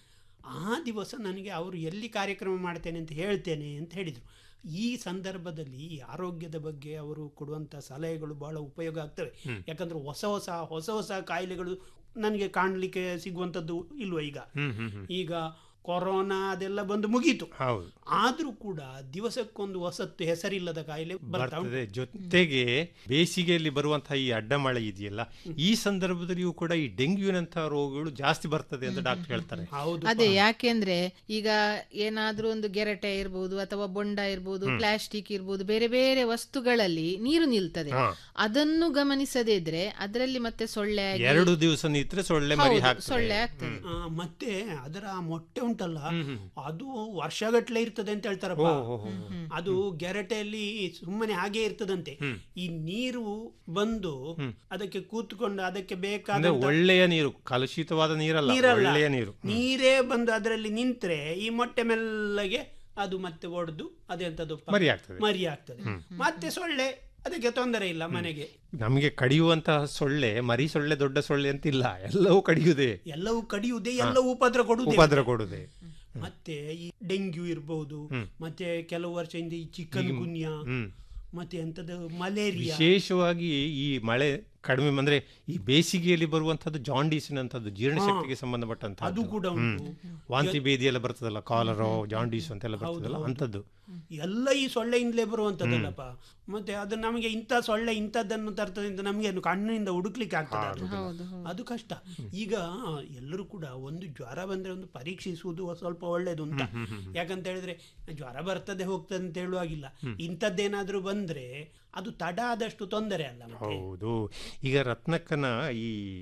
ಆ ದಿವಸ ನನಗೆ ಅವರು ಎಲ್ಲಿ ಕಾರ್ಯಕ್ರಮ ಮಾಡ್ತೇನೆ ಅಂತ ಹೇಳ್ತೇನೆ ಅಂತ ಹೇಳಿದರು ಈ ಸಂದರ್ಭದಲ್ಲಿ ಈ ಆರೋಗ್ಯದ ಬಗ್ಗೆ ಅವರು ಕೊಡುವಂಥ ಸಲಹೆಗಳು ಬಹಳ ಉಪಯೋಗ ಆಗ್ತವೆ ಯಾಕಂದ್ರೆ ಹೊಸ ಹೊಸ ಹೊಸ ಹೊಸ ಕಾಯಿಲೆಗಳು ನನಗೆ ಕಾಣಲಿಕ್ಕೆ ಸಿಗುವಂಥದ್ದು ಇಲ್ವ ಈಗ ಈಗ ಕೊರೋನಾ ಅದೆಲ್ಲ ಬಂದು ಮುಗೀತು ಹೌದು ಆದ್ರೂ ಕೂಡ ದಿವಸಕ್ಕೊಂದು ಹೊಸತ್ತು ಹೆಸರಿಲ್ಲದ ಕಾಯಿಲೆ ಬರ್ತಾ ಉಂಟು ಬರ್ತದೆ ಜೊತೆಗೆ ಬೇಸಿಗೆಯಲ್ಲಿ ಬರುವಂತಹ ಈ ಅಡ್ಡ ಮಳೆ ಇದೆಯಲ್ಲ ಈ ಸಂದರ್ಭದಲ್ಲಿಯೂ ಕೂಡ ಈ ಡೆಂಗ್ಯೂನಂತಹ ರೋಗಗಳು ಜಾಸ್ತಿ ಬರ್ತದೆ ಅಂತ ಡಾಕ್ಟರ್ ಹೇಳ್ತಾರೆ ಹೌದು ಅದೇ ಯಾಕೆಂದ್ರೆ ಈಗ ಏನಾದ್ರೂ ಒಂದು ಗೆರಟೆ ಇರ್ಬೋದು ಅಥವಾ ಬೊಂಡ ಇರ್ಬೋದು ಪ್ಲಾಸ್ಟಿಕ್ ಇರ್ಬೋದು ಬೇರೆ ಬೇರೆ ವಸ್ತುಗಳಲ್ಲಿ ನೀರು ನಿಲ್ತದೆ ಹಾ. ಅದನ್ನು ಗಮನಿಸದೇ ಇದ್ರೆ ಅದರಲ್ಲಿ ಮತ್ತೆ ಸೊಳ್ಳೆ ಆಗಿ- ಎರಡು ದಿವಸ ನಿಂತ್ರೆ ಸೊಳ್ಳೆ ಮರಿ ಹೌದು, ಹಾಕ್ತದೆ ಸೊಳ್ಳೆ ಆಗ್ತದೆ ಆ, ಮತ್ತೆ ಅದರ ಆ ಮೊಟ್ಟೆ ಉಂಟಲ್ಲ ಅದು ವರ್ಷಗಟ್ಲೆ ಇರ್ತದೆ ಅಂತ ಹೇಳ್ತಾರಪ್ಪ ಅದು ಗೆರಟೆಯಲ್ಲಿ ಸುಮ್ಮನೆ ಹಾಗೆ ಇರ್ತದಂತೆ ಈ ನೀರು ಬಂದು ಅದಕ್ಕೆ ಕೂತ್ಕೊಂಡು ಅದಕ್ಕೆ ಅಂದ್ರೆ ಬೇಕಾದ ಒಳ್ಳೆಯ ನೀರು ಕಲುಷಿತವಾದ ನೀರಲ್ಲ ನೀರಲ್ಲ ಒಳ್ಳೆಯ ನೀರು ನೀರೇ ಬಂದು ಅದರಲ್ಲಿ ನಿಂತ್ರೆ ಈ ಮೊಟ್ಟೆ ಮೆಲ್ಲಗೆ ಅದು ಮತ್ತೆ ಒಡೆದು ಅದೆಂತದ್ದು ಪ- ಮರಿ ಆಗ್ತದೆ. ಮರಿ ಆಗ್ತದೆ ಮತ್ತೆ ಸೊಳ್ಳೆ ಅದಕ್ಕೆ ತೊಂದರೆ ಇಲ್ಲ ಮನೆಗೆ ನಮಗೆ ಕಡಿಯುವಂತಹ ಸೊಳ್ಳೆ ಮರಿ ಸೊಳ್ಳೆ ದೊಡ್ಡ ಸೊಳ್ಳೆ ಅಂತಿಲ್ಲ ಎಲ್ಲವೂ ಕಡಿಯುವುದೇ ಎಲ್ಲವೂ ಕಡಿಯುವುದೇ ಎಲ್ಲವೂ ಉಪದ್ರ ಕೊಡುವುದೇ ಉಪದ್ರ ಕೊಡುವುದೇ ಮತ್ತೆ ಈ ಡೆಂಗ್ಯೂ ಇರಬಹುದು ಮತ್ತೆ ಕೆಲವು ವರ್ಷದಿಂದ ಈ ಚಿಕನ್ ಗುನ್ಯಾ ಹ್ಮ್. ಮತ್ತೆ ಎಂತದ್ದು ಮಲೇರಿಯಾ ವಿಶೇಷವಾಗಿ ಈ ಮಳೆ ಕಡಿಮೆ ಅಂದ್ರೆ ಈ ಬೇಸಿಗೆಯಲ್ಲಿ ಬರುವಂತದ್ದು ಜಾಂಡೀಸಿನಂತದ್ದು ಜೀರ್ಣಶಕ್ತಿಗೆ ಅದು ಸಂಬಂಧಪಟ್ಟಂತದ್ದು ಕೂಡ ಉಂಟು ವಾಂತಿ ಭೇದಿ ಎಲ್ಲ ಬರ್ತದಲ್ಲ ಕಾಲರೋ ಜಾಂಡೀಸ್ ಅಂತೆಲ್ಲ ಬರ್ತದಲ್ಲ ಅಂತದ್ದು ಎಲ್ಲ ಈ ಸೊಳ್ಳೆಯಿಂದಲೇ ಬರುವಂತದ್ದಲ್ಲಪ್ಪ ಮತ್ತೆ ಅದು ನಮಗೆ ಇಂಥ ಸೊಳ್ಳೆ ಇಂಥದ್ದನ್ನು ತರ್ತದೆ ಅಂತ ನಮಗೆ ಅದು ಕಣ್ಣಿನಿಂದ ಹುಡುಕ್ಲಿಕ್ಕೆ ಆಗ್ತದೆ ಅದು. ಅದು ಕಷ್ಟ ಈಗ ಎಲ್ಲರೂ ಕೂಡ ಒಂದು ಜ್ವರ ಬಂದ್ರೆ ಒಂದು ಪರೀಕ್ಷಿಸುವುದು ಸ್ವಲ್ಪ ಒಳ್ಳೇದು ಅಂತ ಯಾಕಂತ ಹೇಳಿದ್ರೆ ಜ್ವರ ಬರ್ತದೆ ಹೋಗ್ತದೆ ಅಂತ ಹೇಳುವಾಗಿಲ್ಲ ಇಂಥದ್ದೇನಾದ್ರೂ ಬಂದ್ರೆ ಅದು ತಡ ಆದಷ್ಟು ತೊಂದರೆ ಅಲ್ಲ ಮತ್ತೆ ಹೌದು ಈಗ ರತ್ನಕ್ಕನ ಈ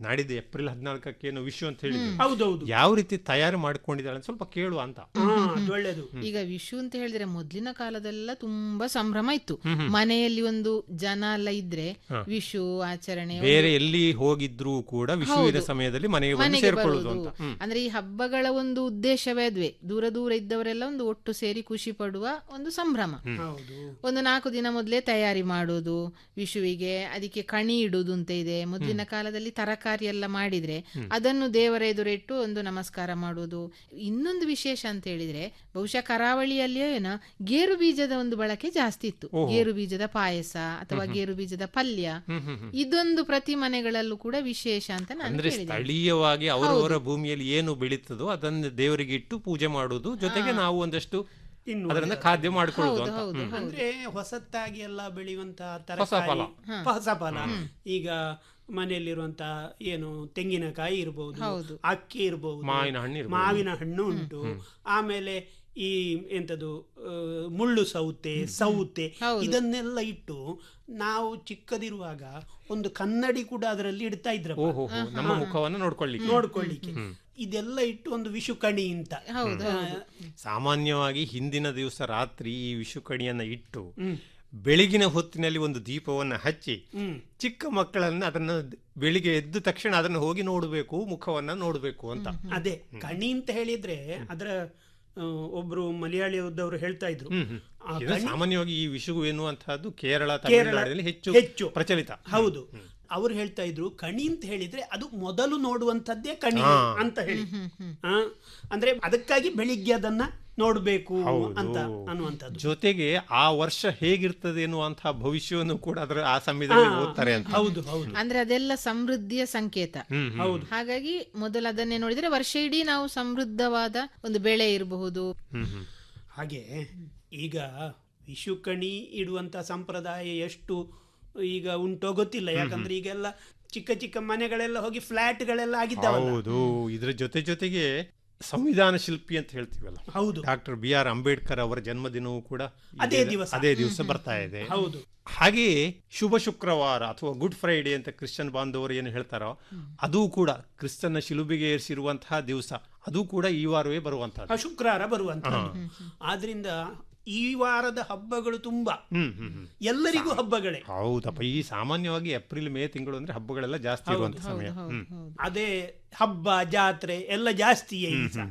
ನಾಡಿದ್ದು ಏಪ್ರಿಲ್ ಹದಿನಾಲ್ಕಕ್ಕೆ ಏನು ವಿಶು ಅಂತ ಹೇಳಿದ್ರು ಹೌದೌದು ಯಾವ ರೀತಿ ತಯಾರು ಮಾಡ್ಕೊಂಡಿದ್ದಾಳೆ ಅಂತ ಸ್ವಲ್ಪ ಕೇಳುವ ಅಂತ ಹಾ ಅದು ಒಳ್ಳೇದು ಈಗ ವಿಷು ಅಂತ ಹೇಳಿದ್ರೆ ಮೊದ್ಲಿನ ಕಾಲದೆಲ್ಲ ತುಂಬಾ ಸಂಭ್ರಮ ಇತ್ತು ಮನೆಯಲ್ಲಿ ಒಂದು ಜನ ಎಲ್ಲ ಇದ್ರೆ ವಿಷು ಆಚರಣೆ ಬೇರೆ ಎಲ್ಲಿ ಹೋಗಿದ್ರು ಕೂಡ ವಿಶುವಿನ ಹೌದು. ಸಮಯದಲ್ಲಿ ಮನೆಗೆ ಬಂದು ಮನೆಗೆ ಸೇರ್ಕೊಳ್ಳೋದು ಬರುವುದು. ಅಂತ ಹ್ಮ್. ಅಂದ್ರೆ ಈ ಹಬ್ಬಗಳ ಒಂದು ಉದ್ದೇಶವೇ ಅದುವೆ ದೂರ ದೂರ ಇದ್ದವರೆಲ್ಲ ಒಂದು ಒಟ್ಟು ಸೇರಿ ಖುಷಿ ಪಡುವ ಒಂದು ಸಂಭ್ರಮ ಹೌದು ಒಂದು ನಾಲ್ಕು ದಿನ ಮೊದಲೇ ತಯಾರಿ ಮಾಡುವುದು ವಿಷುವಿಗೆ ಅದಕ್ಕೆ ಕಣಿ ಇಡುವುದು ಅಂತ ಇದೆ ಮೊದಲಿನ ಕಾಲದಲ್ಲಿ ತರಕಾರಿ ಎಲ್ಲ ಮಾಡಿದ್ರೆ ಅದನ್ನು ದೇವರ ಎದುರಿಟ್ಟು ಒಂದು ನಮಸ್ಕಾರ ಮಾಡುವುದು ಇನ್ನೊಂದು ವಿಶೇಷ ಅಂತ ಹೇಳಿದ್ರೆ ಬಹುಶಃ ಕರಾವಳಿಯಲ್ಲಿಯೋ ಏನೋ ಗೇರು ಬೀಜದ ಒಂದು ಬಳಕೆ ಜಾಸ್ತಿ ಇತ್ತು ಗೇರು ಬೀಜದ ಪಾಯಸ ಅಥವಾ ಗೇರು ಬೀಜದ ಪಲ್ಯ ಇದೊಂದು ಪ್ರತಿ ಮನೆಗಳಲ್ಲೂ ಕೂಡ ವಿಶೇಷ ಅಂತ ನಾನು ಅಂದ್ರೆ ಕೇಳಿದೆ ಸ್ಥಳೀಯವಾಗಿ ಅವರವರ ಭೂಮಿಯಲ್ಲಿ ಏನು ಬೆಳೀತದೋ ಅದನ್ನು ದೇವರಿಗೆ ಇಟ್ಟು ಪೂಜೆ ಮಾಡುವುದು ಜೊತೆಗೆ ನಾವು ಒಂದಷ್ಟು ತಿನ್ನುವ ಅದರಿಂದ ಖಾದ್ಯ ಮಾಡ್ಕೊಳ್ಳೋದು ಅಂತ ಹೌದು ಹೌದು ಅಂದ್ರೆ ಹೊಸತ್ತಾಗಿ ಎಲ್ಲ ಬೆಳೆಯುವಂತ ಹೊಸ ಫಲ. ತರಕಾರಿ ಹೊಸ ಫಲ ಈಗ ಮನೆಯಲ್ಲಿರುವಂತ ಏನು ತೆಂಗಿನಕಾಯಿ ಇರಬಹುದು ಹೌದು. ಅಕ್ಕಿ ಇರಬಹುದು ಮಾವಿನ ಹಣ್ಣು ಇರ್ಬೋದು. ಮಾವಿನ ಹಣ್ಣು ಉಂಟು ಆಮೇಲೆ ಈ ಎಂತದು ಆ, ಮುಳ್ಳು ಸೌತೆ ಸೌತೆ ಹೌದು. ಇದನ್ನೆಲ್ಲ ಇಟ್ಟು ನಾವು ಚಿಕ್ಕದಿರುವಾಗ ಒಂದು ಕನ್ನಡಿ ಕೂಡ ಅದರಲ್ಲಿ ಇಡ್ತಾ ಇದ್ರ ಓಹೋ ನಮ್ಮ ಮುಖವನ್ನು ನೋಡ್ಕೊಳ್ಳಿಕ್ಕೆ ನೋಡ್ಕೊಳ್ಳಿಕ್ಕೆ ಇದೆಲ್ಲ ಇಟ್ಟು ಒಂದು ವಿಷು ಕಣಿ ಅಂತ ಹೌದು ಆ, ಸಾಮಾನ್ಯವಾಗಿ ಹಿಂದಿನ ದಿವಸ ರಾತ್ರಿ ಈ ವಿಷುಕಣಿಯನ್ನ ಇಟ್ಟು ಬೆಳಗಿನ ಹೊತ್ತಿನಲ್ಲಿ ಒಂದು ದೀಪವನ್ನು ಹಚ್ಚಿ ಹ್ಮ್. ಚಿಕ್ಕ ಮಕ್ಕಳನ್ನ ಅದನ್ನ ಬೆಳಿಗ್ಗೆ ಎದ್ದ ತಕ್ಷಣ ಅದನ್ನು ಹೋಗಿ ನೋಡಬೇಕು ಮುಖವನ್ನ ನೋಡಬೇಕು ಅಂತ ಅದೇ ಕಣಿ ಅಂತ ಹೇಳಿದ್ರೆ ಅದರ ಆ, ಒಬ್ರು ಮಲಯಾಳಿಯದವರು ಹೇಳ್ತಾ ಇದ್ರು ಹ್ಮ್, ಹ್ಮ್. ಆ ಇದು ಕಣಿ- ಸಾಮಾನ್ಯವಾಗಿ ಈ ವಿಷು ಎನ್ನುವಂತಹದ್ದು ಕೇರಳ ಕೇರಳ ತಮಿಳುನಾಡಿನಲ್ಲಿ ಹೆಚ್ಚು ಹೆಚ್ಚು ಪ್ರಚಲಿತ ಹೌದು ಅವ್ರು ಹೇಳ್ತಾ ಇದ್ರು ಕಣಿ ಅಂತ ಹೇಳಿದ್ರೆ ಅದು ಮೊದಲು ನೋಡುವಂತದ್ದೇ ಕಣಿ ಹಾ. ಅಂತ ಹೇಳಿ ಆ, ಅಂದ್ರೆ ಅದಕ್ಕಾಗಿ ಬೆಳಿಗ್ಗೆ ಅದನ್ನ ನೋಡ್ಬೇಕು ಹೌದು. ಅಂತ ಅನ್ನುವಂಥದ್ದು ಜೊತೆಗೆ ಆ ವರ್ಷ ಹೇಗಿರ್ತದೆ ಎನ್ನುವಂತಹ ಭವಿಷ್ಯವನ್ನು ಕೂಡ ಅದರ ಆ ಸಮಯದಲ್ಲಿ ಹಾ, ಓದ್ತಾರೆ ಅಂತ ಹೌದು ಹೌದು ಅಂದ್ರೆ ಅದೆಲ್ಲ ಸಮೃದ್ಧಿಯ ಸಂಕೇತ ಹ್ಮ್, ಹ್ಮ್. ಹೌದು ಹಾಗಾಗಿ ಮೊದಲು ಅದನ್ನೇ ನೋಡಿದ್ರೆ ವರ್ಷ ಇಡೀ ನಾವು ಸಮೃದ್ಧವಾದ ಒಂದು ಬೆಳೆ ಇರಬಹುದು ಹ್ಮ್, ಹ್ಮ್. ಹಾಗೆ ಈಗ ವಿಷು ಕಣಿ ಇಡುವಂತ ಸಂಪ್ರದಾಯ ಎಷ್ಟು ಈಗ ಉಂಟೋ ಗೊತ್ತಿಲ್ಲ ಯಾಕಂದ್ರೆ ಈಗೆಲ್ಲ ಚಿಕ್ಕ ಚಿಕ್ಕ ಮನೆಗಳೆಲ್ಲ ಹೋಗಿ ಫ್ಲಾಟ್ಗಳೆಲ್ಲ ಆಗಿದ್ದಾವಲ್ಲ ಹೌದು ಇದ್ರ ಜೊತೆ ಜೊತೆಗೆ ಸಂವಿಧಾನ ಶಿಲ್ಪಿ ಅಂತ ಹೇಳ್ತೀವಲ್ಲ ಹೌದು ಡಾಕ್ಟರ್ ಬಿ ಆರ್ ಅಂಬೇಡ್ಕರ್ ಅವರ ಜನ್ಮದಿನವೂ ಕೂಡ ಅದೇ ಇದೇ- ದಿವಸ. ಅದೇ ದಿವಸ ಬರ್ತಾ ಇದೆ ಹೌದು ಹಾಗೆಯೇ ಶುಭ ಶುಕ್ರವಾರ ಅಥವಾ ಗುಡ್ ಫ್ರೈಡೆ ಅಂತ ಕ್ರಿಶ್ಚಿಯನ್ ಬಾಂಧವರು ಏನು ಹೇಳ್ತಾರೋ ಅದು ಕೂಡ ಕ್ರಿಸ್ತನ ಶಿಲುಬೆಗೆ ಏರಿಸಿರುವಂತಹ ದಿವಸ ಅದು ಕೂಡ ಈ ವಾರವೇ ಬರುವಂತಹದ್ದು ಆ ಶುಕ್ರವಾರ ಬರುವಂತದ್ದು ಆದ್ರಿಂದ ಈ ವಾರದ ಹಬ್ಬಗಳು ತುಂಬಾ ಹ್ಮ್ ಹ್ಮ್ ಹ್ಮ್ ಎಲ್ಲರಿಗೂ ಹಬ್ಬಗಳೇ ಹೌದಪ್ಪ ಈ ಸಾಮಾನ್ಯವಾಗಿ ಏಪ್ರಿಲ್ ಮೇ ತಿಂಗಳು ಅಂದ್ರೆ ಹಬ್ಬಗಳೆಲ್ಲ ಜಾಸ್ತಿ ಇರುವಂತ ಸಮಯ ಹ್ಮ್ ಅದೇ ಹಬ್ಬ ಜಾತ್ರೆ ಎಲ್ಲ ಜಾಸ್ತಿಯೇ ಈ ಸಲ.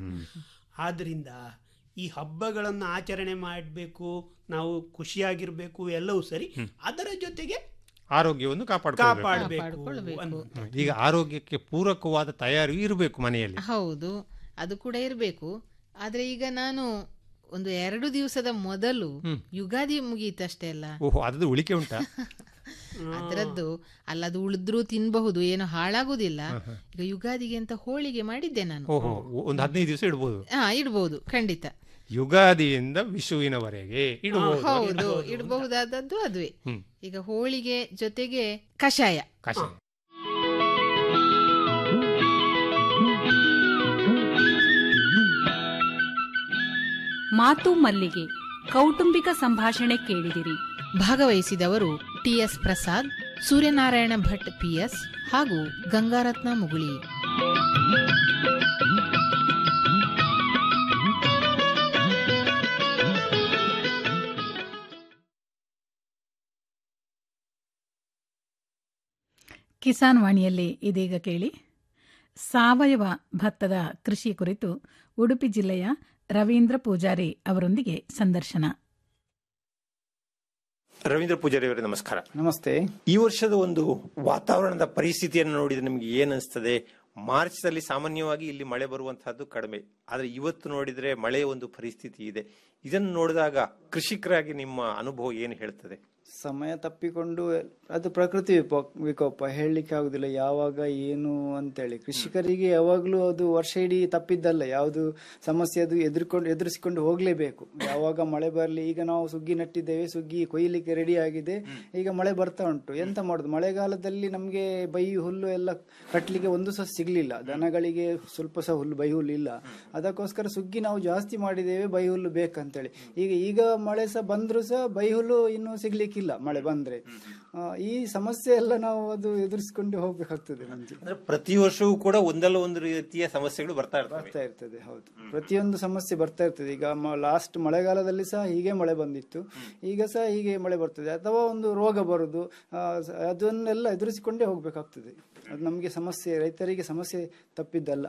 ಆದ್ರಿಂದ ಈ ಹಬ್ಬಗಳನ್ನು ಆಚರಣೆ ಮಾಡಬೇಕು ನಾವು ಖುಷಿಯಾಗಿರ್ಬೇಕು ಎಲ್ಲವೂ ಸರಿ ಅದರ ಜೊತೆಗೆ ಆರೋಗ್ಯವನ್ನು ಕಾಪಾಡ್ಕೊಳ್ಬೇಕು ಕಾಪಾಡಬೇಕು ಕಾಪಾಡ್ಕೊಳ್ಬೇಕು. ಅನ್ನುವಂಥದ್ದು. ಈಗ ಆರೋಗ್ಯಕ್ಕೆ ಪೂರಕವಾದ ತಯಾರಿ ಇರಬೇಕು ಮನೆಯಲ್ಲಿ ಹೌದು ಅದು ಕೂಡ ಇರಬೇಕು ಆದ್ರೆ ಈಗ ನಾನು ಒಂದು ಎರಡು ದಿವಸದ ಮೊದಲು ಯುಗಾದಿ ಮುಗಿಯಿತಷ್ಟೇ ಅಲ್ಲ ಓಹೋ ಅದ್ರದ್ದು ಉಳಿಕೆ ಉಂಟಾ ಅದರದ್ದು ಅಲ್ಲ ಅದು ಉಳಿದ್ರೂ ತಿನ್ಬಹುದು ಏನು ಹಾಳಾಗುದಿಲ್ಲ ಈಗ ಯುಗಾದಿಗೆ ಅಂತ ಹೋಳಿಗೆ ಮಾಡಿದ್ದೆ ನಾನು ಓಹೋ ಒಂದು ಹದಿನೈದು ದಿವಸ ಇಡ್ಬೋದು ಹಾ ಇಡ್ಬೋದು ಖಂಡಿತ ಯುಗಾದಿಯಿಂದ ವಿಷುವಿನವರೆಗೆ ಇಡಬಹುದು ಹೌದು ಇಡಬಹುದಾದದ್ದು ಅದುವೆ ಈಗ ಹೋಳಿಗೆ ಜೊತೆಗೆ ಕಷಾಯ ಕಷಾಯ ಮಾತು ಮಲ್ಲಿಗೆ ಕೌಟುಂಬಿಕ ಸಂಭಾಷಣೆ ಕೇಳಿದಿರಿ ಭಾಗವಹಿಸಿದವರು ಟಿಎಸ್ ಪ್ರಸಾದ್ ಸೂರ್ಯನಾರಾಯಣ ಭಟ್ ಪಿಎಸ್ ಹಾಗೂ ಗಂಗಾರತ್ನ ಮುಗುಳಿ ಕಿಸಾನ್ ವಾಣಿಯಲ್ಲಿ ಇದೀಗ ಕೇಳಿ ಸಾವಯವ ಭತ್ತದ ಕೃಷಿ ಕುರಿತು ಉಡುಪಿ ಜಿಲ್ಲೆಯ ರವೀಂದ್ರ ಪೂಜಾರಿ ಅವರೊಂದಿಗೆ ಸಂದರ್ಶನ ರವೀಂದ್ರ ಪೂಜಾರಿ ಅವರೇ ನಮಸ್ಕಾರ ನಮಸ್ತೆ ಈ ವರ್ಷದ ಒಂದು ವಾತಾವರಣದ ಪರಿಸ್ಥಿತಿಯನ್ನು ನೋಡಿದ್ರೆ ನಿಮ್ಗೆ ಏನ್ ಅನಿಸ್ತದೆ ಮಾರ್ಚ್ ದಲ್ಲಿ ಸಾಮಾನ್ಯವಾಗಿ ಇಲ್ಲಿ ಮಳೆ ಬರುವಂತಹದ್ದು ಕಡಿಮೆ ಆದ್ರೆ ಇವತ್ತು ನೋಡಿದ್ರೆ ಮಳೆಯ ಒಂದು ಪರಿಸ್ಥಿತಿ ಇದೆ ಇದನ್ನು ನೋಡಿದಾಗ ಕೃಷಿಕರಾಗಿ ನಿಮ್ಮ ಅನುಭವ ಏನು ಹೇಳ್ತದೆ ಸಮಯ ತಪ್ಪಿಕೊಂಡು ಅದು ಪ್ರಕೃತಿ ವಿಪ- ವಿಕೋಪ ಹೇಳಲಿಕ್ಕೆ ಆಗುದಿಲ್ಲ ಯಾವಾಗ ಏನು ಅಂತೇಳಿ ಕೃಷಿಕರಿಗೆ ಯಾವಾಗಲೂ ಅದು ವರ್ಷ ಇಡೀ ತಪ್ಪಿದ್ದಲ್ಲ ಯಾವುದು ಸಮಸ್ಯೆ ಅದು ಎದುರ್ಕೊಂಡು ಎದುರಿಸಿಕೊಂಡು ಹೋಗ್ಲೇಬೇಕು ಯಾವಾಗ ಮಳೆ ಬರಲಿ ಈಗ ನಾವು ಸುಗ್ಗಿ ನಟ್ಟಿದ್ದೇವೆ ಸುಗ್ಗಿ ಕೊಯ್ಲಿಕ್ಕೆ ರೆಡಿ ಆಗಿದೆ ಈಗ ಮಳೆ ಬರ್ತಾ ಉಂಟು ಎಂತ ಮಾಡುದು ಮಳೆಗಾಲದಲ್ಲಿ ನಮಗೆ ಬೈ ಹುಲ್ಲು ಎಲ್ಲ ಕಟ್ಟಲಿಕ್ಕೆ ಒಂದು ಸಹ ಸಿಗ್ಲಿಲ್ಲ ದನಗಳಿಗೆ ಸ್ವಲ್ಪ ಸಹ ಹುಲ್ಲು ಬೈ ಹುಲ್ಲು ಇಲ್ಲ ಅದಕ್ಕೋಸ್ಕರ ಸುಗ್ಗಿ ನಾವು ಜಾಸ್ತಿ ಮಾಡಿದ್ದೇವೆ ಬೈ ಹುಲ್ಲು ಬೇಕಂತೇಳಿ ಈಗ ಈಗ ಮಳೆ ಸಹ ಬಂದ್ರು ಸಹ ಬೈ ಹುಲ್ಲು ಇನ್ನು ಸಿಗ್ಲಿಕ್ಕೆ ಬರ್ಲಿಕ್ಕಿಲ್ಲ ಮಳೆ ಬಂದ್ರೆ ಆ, ಈ ಸಮಸ್ಯೆ ಎಲ್ಲ ನಾವು ಅದು ಎದುರಿಸಿಕೊಂಡು ಹೋಗ್ಬೇಕಾಗ್ತದೆ ಮುಂಚೆ ಅಂದ್ರೆ ಪ್ರತಿ ವರ್ಷವೂ ಕೂಡ ಒಂದಲ್ಲ ಒಂದು ರೀತಿಯ ಸಮಸ್ಯೆಗಳು ಬರ್ತಾ ಇರ್ತವೆ ಬರ್ತಾ ಇರ್ತದೆ ಹೌದು ಪ್ರತಿಯೊಂದು ಸಮಸ್ಯೆ ಬರ್ತಾ ಇರ್ತದೆ ಈಗ ಲಾಸ್ಟ್ ಮಳೆಗಾಲದಲ್ಲಿ ಸಹ ಹೀಗೆ ಮಳೆ ಬಂದಿತ್ತು ಈಗ ಸಹ ಹೀಗೆ ಮಳೆ ಬರ್ತದೆ ಅಥವಾ ಒಂದು ರೋಗ ಬರುದು ಆ, ಸ- ಅದನ್ನೆಲ್ಲ ಎದುರಿಸಿಕೊಂಡೇ ಹೋಗ್ಬೇಕಾಗ್ತದೆ ಅದು ನಮಗೆ ಸಮಸ್ಯೆ ರೈತರಿಗೆ ಸಮಸ್ಯೆ ತಪ್ಪಿದ್ದಲ್ಲ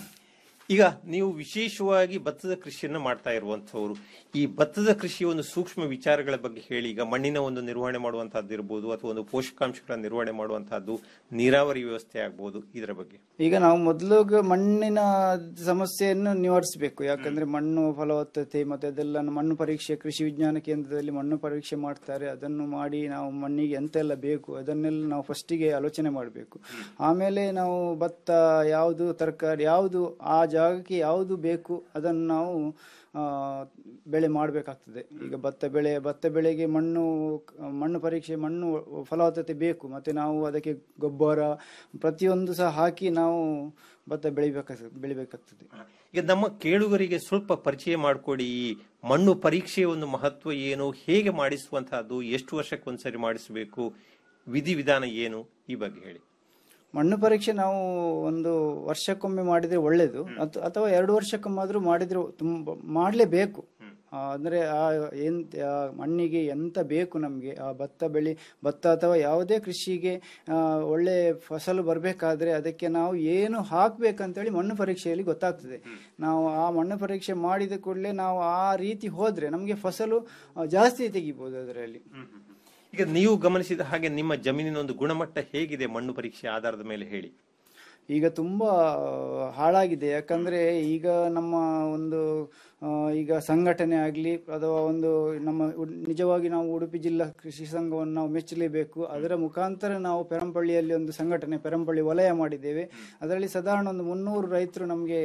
ಈಗ ನೀವು ವಿಶೇಷವಾಗಿ ಭತ್ತದ ಕೃಷಿಯನ್ನ ಮಾಡ್ತಾ ಇರುವಂತವರು ಈ ಭತ್ತದ ಕೃಷಿಯ ಒಂದು ಸೂಕ್ಷ್ಮ ವಿಚಾರಗಳ ಬಗ್ಗೆ ಹೇಳಿ ಈಗ ಮಣ್ಣಿನ ಒಂದು ನಿರ್ವಹಣೆ ಮಾಡುವಂತಹದ್ದು ಇರ್ಬೋದು ಅಥವಾ ಒಂದು ಪೋಷಕಾಂಶಗಳ ನಿರ್ವಹಣೆ ಮಾಡುವಂತಹದ್ದು ನೀರಾವರಿ ವ್ಯವಸ್ಥೆ ಆಗ್ಬೋದು ಇದರ ಬಗ್ಗೆ ಈಗ ನಾವು ಮೊದಲು ಮಣ್ಣಿನ ಸಮಸ್ಯೆಯನ್ನು ನಿವಾರಿಸಬೇಕು ಯಾಕಂದ್ರೆ ಮಣ್ಣು ಫಲವತ್ತತೆ ಮತ್ತೆ ಅದೆಲ್ಲ ಮಣ್ಣು ಪರೀಕ್ಷೆ ಕೃಷಿ ವಿಜ್ಞಾನ ಕೇಂದ್ರದಲ್ಲಿ ಮಣ್ಣು ಪರೀಕ್ಷೆ ಮಾಡ್ತಾರೆ ಅದನ್ನು ಮಾಡಿ ನಾವು ಮಣ್ಣಿಗೆ ಎಂತೆಲ್ಲ ಬೇಕು ಅದನ್ನೆಲ್ಲ ನಾವು ಫಸ್ಟಿಗೆ ಆಲೋಚನೆ ಮಾಡಬೇಕು ಆಮೇಲೆ ನಾವು ಭತ್ತ ಯಾವುದು ತರಕಾರಿ ಯಾವುದು ಆ ಜಾಗಕ್ಕೆ ಯಾವುದು ಬೇಕು ಅದನ್ನು ನಾವು ಆ, ಬೆಳೆ ಮಾಡಬೇಕಾಗ್ತದೆ ಈಗ ಭತ್ತ ಬೆಳೆ ಭತ್ತ ಬೆಳೆಗೆ ಮಣ್ಣು ಮಣ್ಣು ಪರೀಕ್ಷೆ ಮಣ್ಣು ಫಲವತ್ತತೆ ಬೇಕು ಮತ್ತೆ ನಾವು ಅದಕ್ಕೆ ಗೊಬ್ಬರ ಪ್ರತಿಯೊಂದು ಸಹ ಹಾಕಿ ನಾವು ಭತ್ತ ಬೆಳಿಬೇಕಾಗ್ತದೆ ಬೆಳಿಬೇಕಾಗ್ತದೆ ಈಗ ನಮ್ಮ ಕೇಳುಗರಿಗೆ ಸ್ವಲ್ಪ ಪರಿಚಯ ಮಾಡಿಕೊಡಿ ಈ ಮಣ್ಣು ಪರೀಕ್ಷೆಯ ಒಂದು ಮಹತ್ವ ಏನು ಹೇಗೆ ಮಾಡಿಸುವಂತಹದ್ದು ಎಷ್ಟು ವರ್ಷಕ್ಕೊಂದ್ಸರಿ ಮಾಡಿಸಬೇಕು ವಿಧಿವಿಧಾನ ಏನು ಈ ಬಗ್ಗೆ ಹೇಳಿ ಮಣ್ಣು ಪರೀಕ್ಷೆ ನಾವು ಒಂದು ವರ್ಷಕ್ಕೊಮ್ಮೆ ಮಾಡಿದ್ರೆ ಒಳ್ಳೇದು ಅಥ- ಅಥವಾ ಎರಡು ವರ್ಷಕ್ಕೊಮ್ಮಾದ್ರೂ ಮಾಡಿದ್ರೆ ತುಂಬ ಮಾಡಲೇಬೇಕು ಅಂದ್ರೆ ಆ ಏನ್ ಆ ಮಣ್ಣಿಗೆ ಎಂತ ಬೇಕು ನಮಗೆ ಆ ಭತ್ತ ಬೆಳಿ ಭತ್ತ ಅಥವಾ ಯಾವುದೇ ಕೃಷಿಗೆ ಆ, ಒಳ್ಳೆ ಫಸಲು ಬರಬೇಕಾದ್ರೆ ಅದಕ್ಕೆ ನಾವು ಏನು ಹಾಕ್ಬೇಕಂತೇಳಿ ಮಣ್ಣು ಪರೀಕ್ಷೆಯಲ್ಲಿ ಗೊತ್ತಾಗ್ತದೆ ನಾವು ಆ ಮಣ್ಣು ಪರೀಕ್ಷೆ ಮಾಡಿದ ಕೂಡಲೇ ನಾವು ಆ ರೀತಿ ಹೋದ್ರೆ ನಮಗೆ ಫಸಲು ಆ, ಜಾಸ್ತಿ ತೆಗಿಬಹುದು ಅದರಲ್ಲಿ ಈಗ ನೀವು ಗಮನಿಸಿದ ಹಾಗೆ ನಿಮ್ಮ ಜಮೀನಿನ ಒಂದು ಗುಣಮಟ್ಟ ಹೇಗಿದೆ ಮಣ್ಣು ಪರೀಕ್ಷೆ ಆಧಾರದ ಮೇಲೆ ಹೇಳಿ ಈಗ ತುಂಬಾ ಹಾಳಾಗಿದೆ ಯಾಕಂದ್ರೆ ಈಗ ನಮ್ಮ ಒಂದು ಆ, ಈಗ ಸಂಘಟನೆ ಆಗಲಿ ಅಥವಾ ಒಂದು ನಮ್ಮ ಉಡ್- ನಿಜವಾಗಿ ನಾವು ಉಡುಪಿ ಜಿಲ್ಲಾ ಕೃಷಿ ಸಂಘವನ್ನು ನಾವು ಮೆಚ್ಚಲೇಬೇಕು ಅದರ ಮುಖಾಂತರ ನಾವು ಪೆರಂಪಳ್ಳಿಯಲ್ಲಿ ಒಂದು ಸಂಘಟನೆ ಪೆರಂಪಳ್ಳಿ ವಲಯ ಮಾಡಿದ್ದೇವೆ ಅದರಲ್ಲಿ ಸಾಧಾರಣ ಒಂದು ಮುನ್ನೂರು ರೈತರು ನಮಗೆ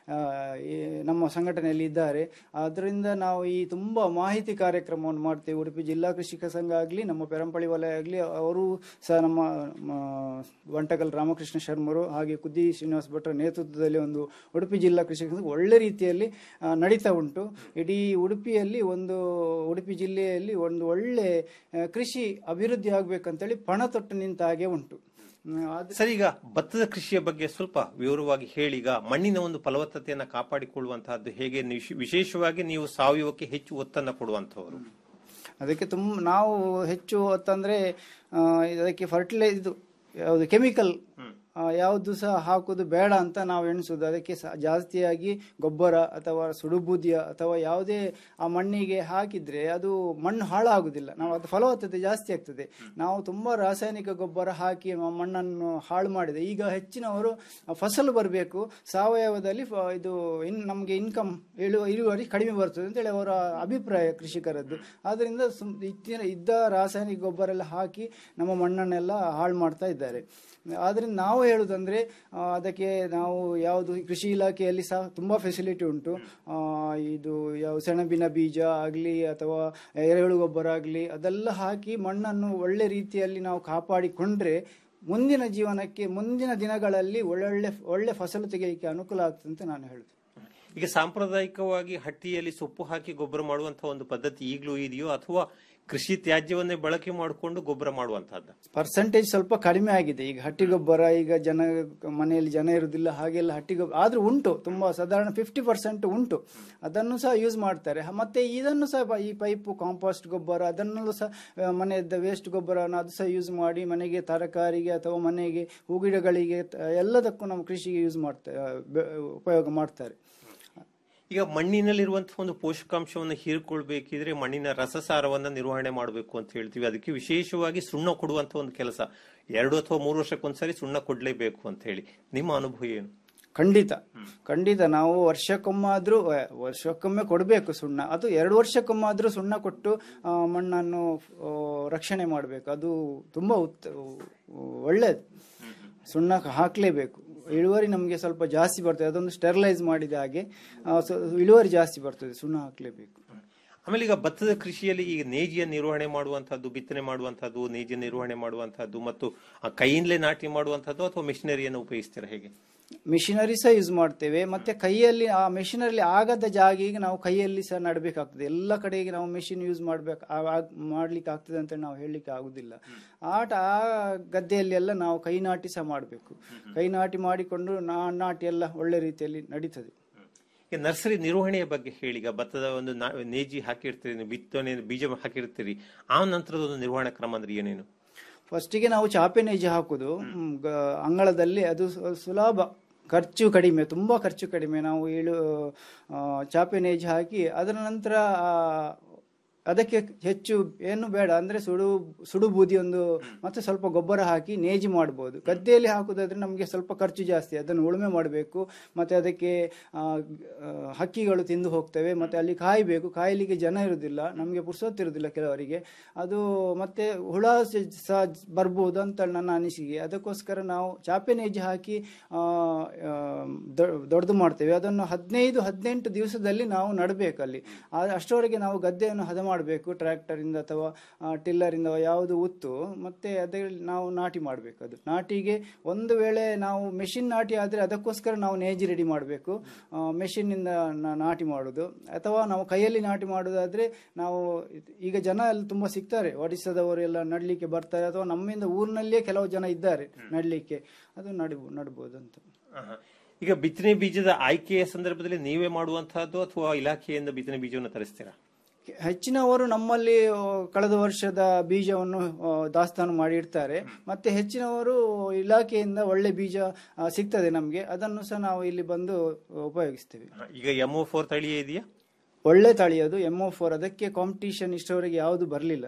ನಮ್ಮ ಸಂಘಟನೆಯಲ್ಲಿ ಇದ್ದಾರೆ ಅದರಿಂದ ನಾವು ಈ ತುಂಬಾ ಮಾಹಿತಿ ಕಾರ್ಯಕ್ರಮವನ್ನು ಮಾಡ್ತೇವೆ ಉಡುಪಿ ಜಿಲ್ಲಾ ಕೃಷಿಕ ಸಂಘ ಆಗಲಿ ನಮ್ಮ ಪೆರಂಪಳ್ಳಿ ವಲಯ ಆಗಲಿ ಅವರು ಸಹ ನಮ್ಮ ಮ, ಬಂಟಕಲ್ ರಾಮಕೃಷ್ಣ ಶರ್ಮರು ಹಾಗೆ ಕುದ್ದಿ ಶ್ರೀನಿವಾಸ ಭಟ್ರ ನೇತೃತ್ವದಲ್ಲಿ ಒಂದು ಉಡುಪಿ ಜಿಲ್ಲಾ ಕೃಷಿ ಸಂಘ ಒಳ್ಳೆ ರೀತಿಯಲ್ಲಿ ಆ, ನಡೀತಾ ಉಂಟು ಇಡೀ ಉಡುಪಿಯಲ್ಲಿ ಒಂದು ಉಡುಪಿ ಜಿಲ್ಲೆಯಲ್ಲಿ ಒಂದು ಒಳ್ಳೆ ಆ, ಕೃಷಿ ಅಭಿವೃದ್ಧಿ ಆಗ್ಬೇಕಂತೇಳಿ ಪಣ ತೊಟ್ಟು ನಿಂತ ಹಾಗೆ ಉಂಟು ಹ್ಮ್, ಆದ್ರೆ- ಸರಿ ಈಗ ಭತ್ತದ ಕೃಷಿಯ ಬಗ್ಗೆ ಸ್ವಲ್ಪ ವಿವರವಾಗಿ ಹೇಳಿ ಈಗ ಮಣ್ಣಿನ ಒಂದು ಫಲವತ್ತತೆಯನ್ನ ಕಾಪಾಡಿಕೊಳ್ಳುವಂತಹದ್ದು ಹೇಗೆ ನೀವು- ವಿಶೇಷವಾಗಿ ನೀವು ಸಾವಯವಕ್ಕೆ ಹೆಚ್ಚು ಒತ್ತನ್ನ ಕೊಡುವಂತವರು ಅದಕ್ಕೆ ತುಂಬ ನಾವು ಹೆಚ್ಚು ಹೊತ್ತಂದ್ರೆ ಆ, ಅದಕ್ಕೆ ಫರ್ಟಿಲೈಸ್ ಇದು ಯಾವುದು ಕೆಮಿಕಲ್ ಯಾವುದು ಸಹ ಹಾಕುದು ಬೇಡ ಅಂತ ನಾವು ಎಣಿಸುದು ಅದಕ್ಕೆ ಸ- ಜಾಸ್ತಿಯಾಗಿ ಗೊಬ್ಬರ ಅಥವಾ ಸುಡುಬೂದಿಯ ಅಥವಾ ಯಾವುದೇ ಆ ಮಣ್ಣಿಗೆ ಹಾಕಿದ್ರೆ ಅದು ಮಣ್ಣು ಹಾಳಾಗುದಿಲ್ಲ ನಾವು ಅದು ಫಲವತ್ತತೆ ಜಾಸ್ತಿ ಆಗ್ತದೆ ನಾವು ತುಂಬಾ ರಾಸಾಯನಿಕ ಗೊಬ್ಬರ ಹಾಕಿ ಮ- ಮಣ್ಣನ್ನು ಹಾಳು ಮಾಡಿದೆ ಈಗ ಹೆಚ್ಚಿನವರು ಫಸಲು ಬರಬೇಕು ಸಾವಯವದಲ್ಲಿ ಫ- ಇದು ಇನ್ ನಮಗೆ ಇನ್ಕಮ್ ಇಳುವ ಇಳುವರಿ ಕಡಿಮೆ ಬರ್ತದೆ ಅಂತೇಳಿ ಅವರ ಅಭಿಪ್ರಾಯ ಕೃಷಿಕರದ್ದು ಆದ್ರಿಂದ ಸುಮ್ ಇತ್ತಿನ ಇದ್ದ ರಾಸಾಯನಿಕ ಗೊಬ್ಬರ ಎಲ್ಲ ಹಾಕಿ ನಮ್ಮ ಮಣ್ಣನ್ನೆಲ್ಲ ಹಾಳು ಮಾಡ್ತಾ ಇದ್ದಾರೆ ಆದ್ರಿಂದ ನಾವು ಹೇಳುದಂದ್ರೆ ಆ, ಅದಕ್ಕೆ ನಾವು ಯಾವುದು ಕೃಷಿ ಇಲಾಖೆಯಲ್ಲಿ ಸಹ ತುಂಬಾ ಫೆಸಿಲಿಟಿ ಉಂಟು ಆ, ಇದು ಯಾವ ಸೆಣಬಿನ ಬೀಜ ಆಗಲಿ ಅಥವಾ ಎರೆಹುಳು ಗೊಬ್ಬರ ಆಗಲಿ ಅದೆಲ್ಲ ಹಾಕಿ ಮಣ್ಣನ್ನು ಒಳ್ಳೆ ರೀತಿಯಲ್ಲಿ ನಾವು ಕಾಪಾಡಿಕೊಂಡ್ರೆ ಮುಂದಿನ ಜೀವನಕ್ಕೆ ಮುಂದಿನ ದಿನಗಳಲ್ಲಿ ಒಳ್ಳೊಳ್ಳೆ ಒಳ್ಳೆ ಫಸಲು ತೆಗೆಯಲಿಕ್ಕೆ ಅನುಕೂಲ ಆಗ್ತದೆ ಅಂತ ನಾನು ಹೇಳುದು ಈಗ ಸಾಂಪ್ರದಾಯಿಕವಾಗಿ ಹಟ್ಟಿಯಲ್ಲಿ ಸೊಪ್ಪು ಹಾಕಿ ಗೊಬ್ಬರ ಮಾಡುವಂತಹ ಒಂದು ಪದ್ಧತಿ ಈಗಲೂ ಇದೆಯೋ ಅಥವಾ ಕೃಷಿ ತ್ಯಾಜ್ಯವನ್ನೇ ಬಳಕೆ ಮಾಡಿಕೊಂಡು ಗೊಬ್ಬರ ಮಾಡುವಂತಹದ್ದು ಪರ್ಸೆಂಟೇಜ್ ಸ್ವಲ್ಪ ಕಡಿಮೆ ಆಗಿದೆ ಈಗ ಹಟ್ಟಿ ಗೊಬ್ಬರ ಈಗ ಜನ ಮನೆಯಲ್ಲಿ ಜನ ಇರುವುದಿಲ್ಲ ಹಾಗೆಲ್ಲ ಹಟ್ಟಿ ಗೊಬ್ಬರ ಆದ್ರೂ ಉಂಟು ತುಂಬಾ ಸಾಧಾರಣ ಫಿಫ್ಟಿ ಪರ್ಸೆಂಟ್ ಉಂಟು ಅದನ್ನು ಸಹ ಯೂಸ್ ಮಾಡ್ತಾರೆ ಹ- ಮತ್ತೆ ಇದನ್ನು ಸಹ ಪ- ಈ ಪೈಪು ಕಾಂಪೋಸ್ಟ್ ಗೊಬ್ಬರ ಅದನ್ನೆಲ್ಲ ಸಹ ಆ, ಮನೆಯದ್ದ ವೇಸ್ಟ್ ಗೊಬ್ಬರವನ್ನು ಅದು ಸಹ ಯೂಸ್ ಮಾಡಿ ಮನೆಗೆ ತರಕಾರಿಗೆ ಅಥವಾ ಮನೆಗೆ ಹೂಗಿಡಗಳಿಗೆ ತ- ಎಲ್ಲದಕ್ಕೂ ನಮ್ಮ ಕೃಷಿಗೆ ಯೂಸ್ ಮಾಡ್ತಾರೆ ಉಪಯೋಗ ಮಾಡ್ತಾರೆ ಈಗ ಮಣ್ಣಿನಲ್ಲಿರುವಂತಹ ಒಂದು ಪೋಷಕಾಂಶವನ್ನು ಹೀರಿಕೊಳ್ಬೇಕಿದ್ರೆ ಮಣ್ಣಿನ ರಸಸಾರವನ್ನ ನಿರ್ವಹಣೆ ಮಾಡಬೇಕು ಅಂತ ಹೇಳ್ತೀವಿ ಅದಕ್ಕೆ ವಿಶೇಷವಾಗಿ ಸುಣ್ಣ ಕೊಡುವಂತ ಒಂದು ಕೆಲಸ ಎರಡು ಅಥವಾ ಮೂರು ವರ್ಷಕ್ಕೊಂದ್ಸರಿ ಸುಣ್ಣ ಕೊಡ್ಲೇಬೇಕು ಅಂತ ಹೇಳಿ ನಿಮ್ಮ ಅನುಭವ ಏನು ಖಂಡಿತ ಖಂಡಿತ ನಾವು ವರ್ಷಕ್ಕೊಮ್ಮಾದ್ರೂ ಆ, ವರ್ಷಕ್ಕೊಮ್ಮೆ ಕೊಡಬೇಕು ಸುಣ್ಣ ಅದು ಎರಡು ವರ್ಷಕ್ಕೊಮ್ಮಾದ್ರೂ ಸುಣ್ಣ ಕೊಟ್ಟು ಆ, ಮಣ್ಣನ್ನು ಆ, ರಕ್ಷಣೆ ಮಾಡಬೇಕು ಅದು ತುಂಬಾ ಉತ್ ಒಳ್ಳೇದು ಸುಣ್ಣ ಹಾಕ್ಲೇಬೇಕು ಇಳುವರಿ ನಮಗೆ ಸ್ವಲ್ಪ ಜಾಸ್ತಿ ಬರ್ತದೆ ಅದೊಂದು ಸ್ಟೆರಿಲೈಸ್ ಮಾಡಿದ ಹಾಗೆ ಆ, ಸೊ- ಇಳುವರಿ ಜಾಸ್ತಿ ಬರ್ತದೆ ಸುಣ್ಣ ಹಾಕ್ಲೇಬೇಕು ಆಮೇಲೆ ಈಗ ಭತ್ತದ ಕೃಷಿಯಲ್ಲಿ ಈಗ ನೇಜಿಯ ನಿರ್ವಹಣೆ ಮಾಡುವಂತಹದ್ದು ಬಿತ್ತನೆ ಮಾಡುವಂತಹದ್ದು ನೇಜಿಯ ನಿರ್ವಹಣೆ ಮಾಡುವಂತಹದ್ದು ಮತ್ತು ಆ ಕೈಯಿಂದಲೇ ನಾಟಿ ಮಾಡುವಂತಹದ್ದು ಅಥವಾ ಮಿಷನರಿಯನ್ನು ಉಪಯೋಗಿಸ್ತೀರಾ ಹೇಗೆ ಮಿಷಿನರಿ ಸಹ ಯೂಸ್ ಮಾಡ್ತೇವೆ ಮತ್ತೆ ಕೈಯಲ್ಲಿ ಆ ಮೆಷಿನರಿ ಆಗದ ಜಾಗಿಗೆ ನಾವು ಕೈಯಲ್ಲಿ ಸಹ ನಡಬೇಕಾಗ್ತದೆ ಎಲ್ಲ ಕಡೆಗೆ ನಾವು ಮೆಷಿನ್ ಯೂಸ್ ಮಾಡ್ಬೇಕು ಆ- ಆ- ಮಾಡ್ಲಿಕ್ಕೆ ಆಗ್ತದೆ ಅಂತ ನಾವು ಹೇಳಲಿಕ್ಕೆ ಆಗುದಿಲ್ಲ ಆಟ ಆ ಗದ್ದೆಯಲ್ಲಿ ಎಲ್ಲ ನಾವು ಕೈ ನಾಟಿ ಸಹ ಮಾಡಬೇಕು ಕೈ ನಾಟಿ ಮಾಡಿಕೊಂಡು ನಾ ನಾಟಿ ಎಲ್ಲ ಒಳ್ಳೆ ರೀತಿಯಲ್ಲಿ ನಡೀತದೆ ಈಗ ನರ್ಸರಿ ನಿರ್ವಹಣೆಯ ಬಗ್ಗೆ ಹೇಳಿ ಈಗ ಭತ್ತದ ಒಂದು ನಾ- ನೇಜಿ ಹಾಕಿರ್ತೀರಿ ನೀವು ಬಿತ್ತನೆ ಬೀಜ ಹಾಕಿರ್ತೀರಿ ಆ ನಂತರದ ಒಂದು ನಿರ್ವಹಣಾ ಕ್ರಮ ಅಂದ್ರೆ ಏನೇನು ಫಸ್ಟಿಗೆ ನಾವು ಚಾಪೆ ನೇಜಿ ಹಾಕುದು ಹ್ಮ್, ಗ- ಅಂಗಳದಲ್ಲಿ ಅದು ಸು- ಸುಲಭ ಖರ್ಚು ಕಡಿಮೆ ತುಂಬಾ ಖರ್ಚು ಕಡಿಮೆ ನಾವು ಇಳು ಆ, ಚಾಪೆ ನೇಜಿ ಹಾಕಿ ಅದರ ನಂತರ ಆ, ಅದಕ್ಕೆ ಹೆಚ್ಚು ಏನು ಬೇಡ ಅಂದ್ರೆ ಸುಡು ಸುಡು ಬೂದಿ ಒಂದು ಮತ್ತೆ ಸ್ವಲ್ಪ ಗೊಬ್ಬರ ಹಾಕಿ ನೇಜಿ ಮಾಡ್ಬೋದು ಗದ್ದೆಯಲ್ಲಿ ಹಾಕುದಾದ್ರೆ ನಮಗೆ ಸ್ವಲ್ಪ ಖರ್ಚು ಜಾಸ್ತಿ ಅದನ್ನು ಉಳುಮೆ ಮಾಡಬೇಕು ಮತ್ತೆ ಅದಕ್ಕೆ ಆ, ಆ, ಹಕ್ಕಿಗಳು ತಿಂದು ಹೋಗ್ತವೆ ಮತ್ತೆ ಅಲ್ಲಿ ಕಾಯಬೇಕು ಕಾಯಲಿಕ್ಕೆ ಜನ ಇರುವುದಿಲ್ಲ ನಮಗೆ ಪುರ್ಸೊತ್ತಿರುವುದಿಲ್ಲ ಕೆಲವರಿಗೆ ಅದು ಮತ್ತೆ ಹುಳ ಸ- ಸಹ ಬರ್ಬೋದು ಅಂತ ನನ್ನ ಅನಿಸಿಕೆ ಅದಕ್ಕೋಸ್ಕರ ನಾವು ಚಾಪೆ ನೇಜಿ ಹಾಕಿ ಆ, ಆ, ದೊ- ದೊಡ್ಡದು ಮಾಡ್ತೇವೆ ಅದನ್ನು ಹದಿನೈದು ಹದಿನೆಂಟು ದಿವಸದಲ್ಲಿ ನಾವು ನಡಬೇಕು ಅಲ್ಲಿ ಆ- ಅಷ್ಟರವರೆಗೆ ನಾವು ಗದ್ದೆಯನ್ನು ಹದ ಮಾಡಬೇಕು ಟ್ರ್ಯಾಕ್ಟರಿಂದ ಅಥವಾ ಟಿಲ್ಲರಿಂದ ಯಾವುದು ಉತ್ತು ಮತ್ತೆ ಅದರಲ್ಲಿ ನಾವು ನಾಟಿ ಮಾಡಬೇಕು ಅದು ನಾಟಿಗೆ ಒಂದು ವೇಳೆ ನಾವು ಮೆಷಿನ್ ನಾಟಿ ಆದರೆ ಅದಕ್ಕೋಸ್ಕರ ನಾವು ನೇಜಿ ರೆಡಿ ಮಾಡಬೇಕು ಮೆಷಿನ್ನಿಂದ ನಾಟಿ ಮಾಡೋದು ಅಥವಾ ನಾವು ಕೈಯಲ್ಲಿ ನಾಟಿ ಮಾಡೋದಾದ್ರೆ ನಾವು ಈಗ ಜನ ಎಲ್ಲ ತುಂಬಾ ಸಿಗ್ತಾರೆ ಒಡಿಸ್ಸಾದವರು ಎಲ್ಲ ನಡ್ಲಿಕ್ಕೆ ಬರ್ತಾರೆ ಅಥವಾ ನಮ್ಮಿಂದ ಊರಿನಲ್ಲಿಯೇ ಕೆಲವು ಜನ ಇದ್ದಾರೆ ನಡ್ಲಿಕ್ಕೆ ಅದು ನಡಿ ನಡ್ಬೋದು ಅಂತ ಆಹಾ. ಈಗ ಬಿತ್ತನೆ ಬೀಜದ ಆಯ್ಕೆಯ ಸಂದರ್ಭದಲ್ಲಿ ನೀವೇ ಮಾಡುವಂತಹದ್ದು ಅಥವಾ ಇಲಾಖೆಯಿಂದ ಬಿತ್ತನೆ ಬೀಜವನ್ನು ತರಿಸ್ತೀರಾ ಹೆಚ್ಚಿನವರು ನಮ್ಮಲ್ಲಿ ಆ, ಕಳೆದ ವರ್ಷದ ಬೀಜವನ್ನು ಆ, ದಾಸ್ತಾನು ಮಾಡಿ ಇಡ್ತಾರೆ ಮತ್ತೆ ಹೆಚ್ಚಿನವರು ಇಲಾಖೆಯಿಂದ ಒಳ್ಳೆ ಬೀಜ ಆ, ಸಿಗ್ತದೆ ನಮಗೆ ಅದನ್ನು ಸಹ ನಾವು ಇಲ್ಲಿ ಬಂದು ಉಪಯೋಗಿಸ್ತೇವೆ ಈಗ ಎಮ್ ಫೋರ್ ತಳಿಯೇ ಇದೆಯಾ ಒಳ್ಳೆ ತಳಿಯದು ಎಮ್ ಒ ಫೋರ್ ಅದಕ್ಕೆ ಕಾಂಪಿಟಿಷನ್ ಇಷ್ಟವರೆಗೆ ಯಾವುದು ಬರಲಿಲ್ಲ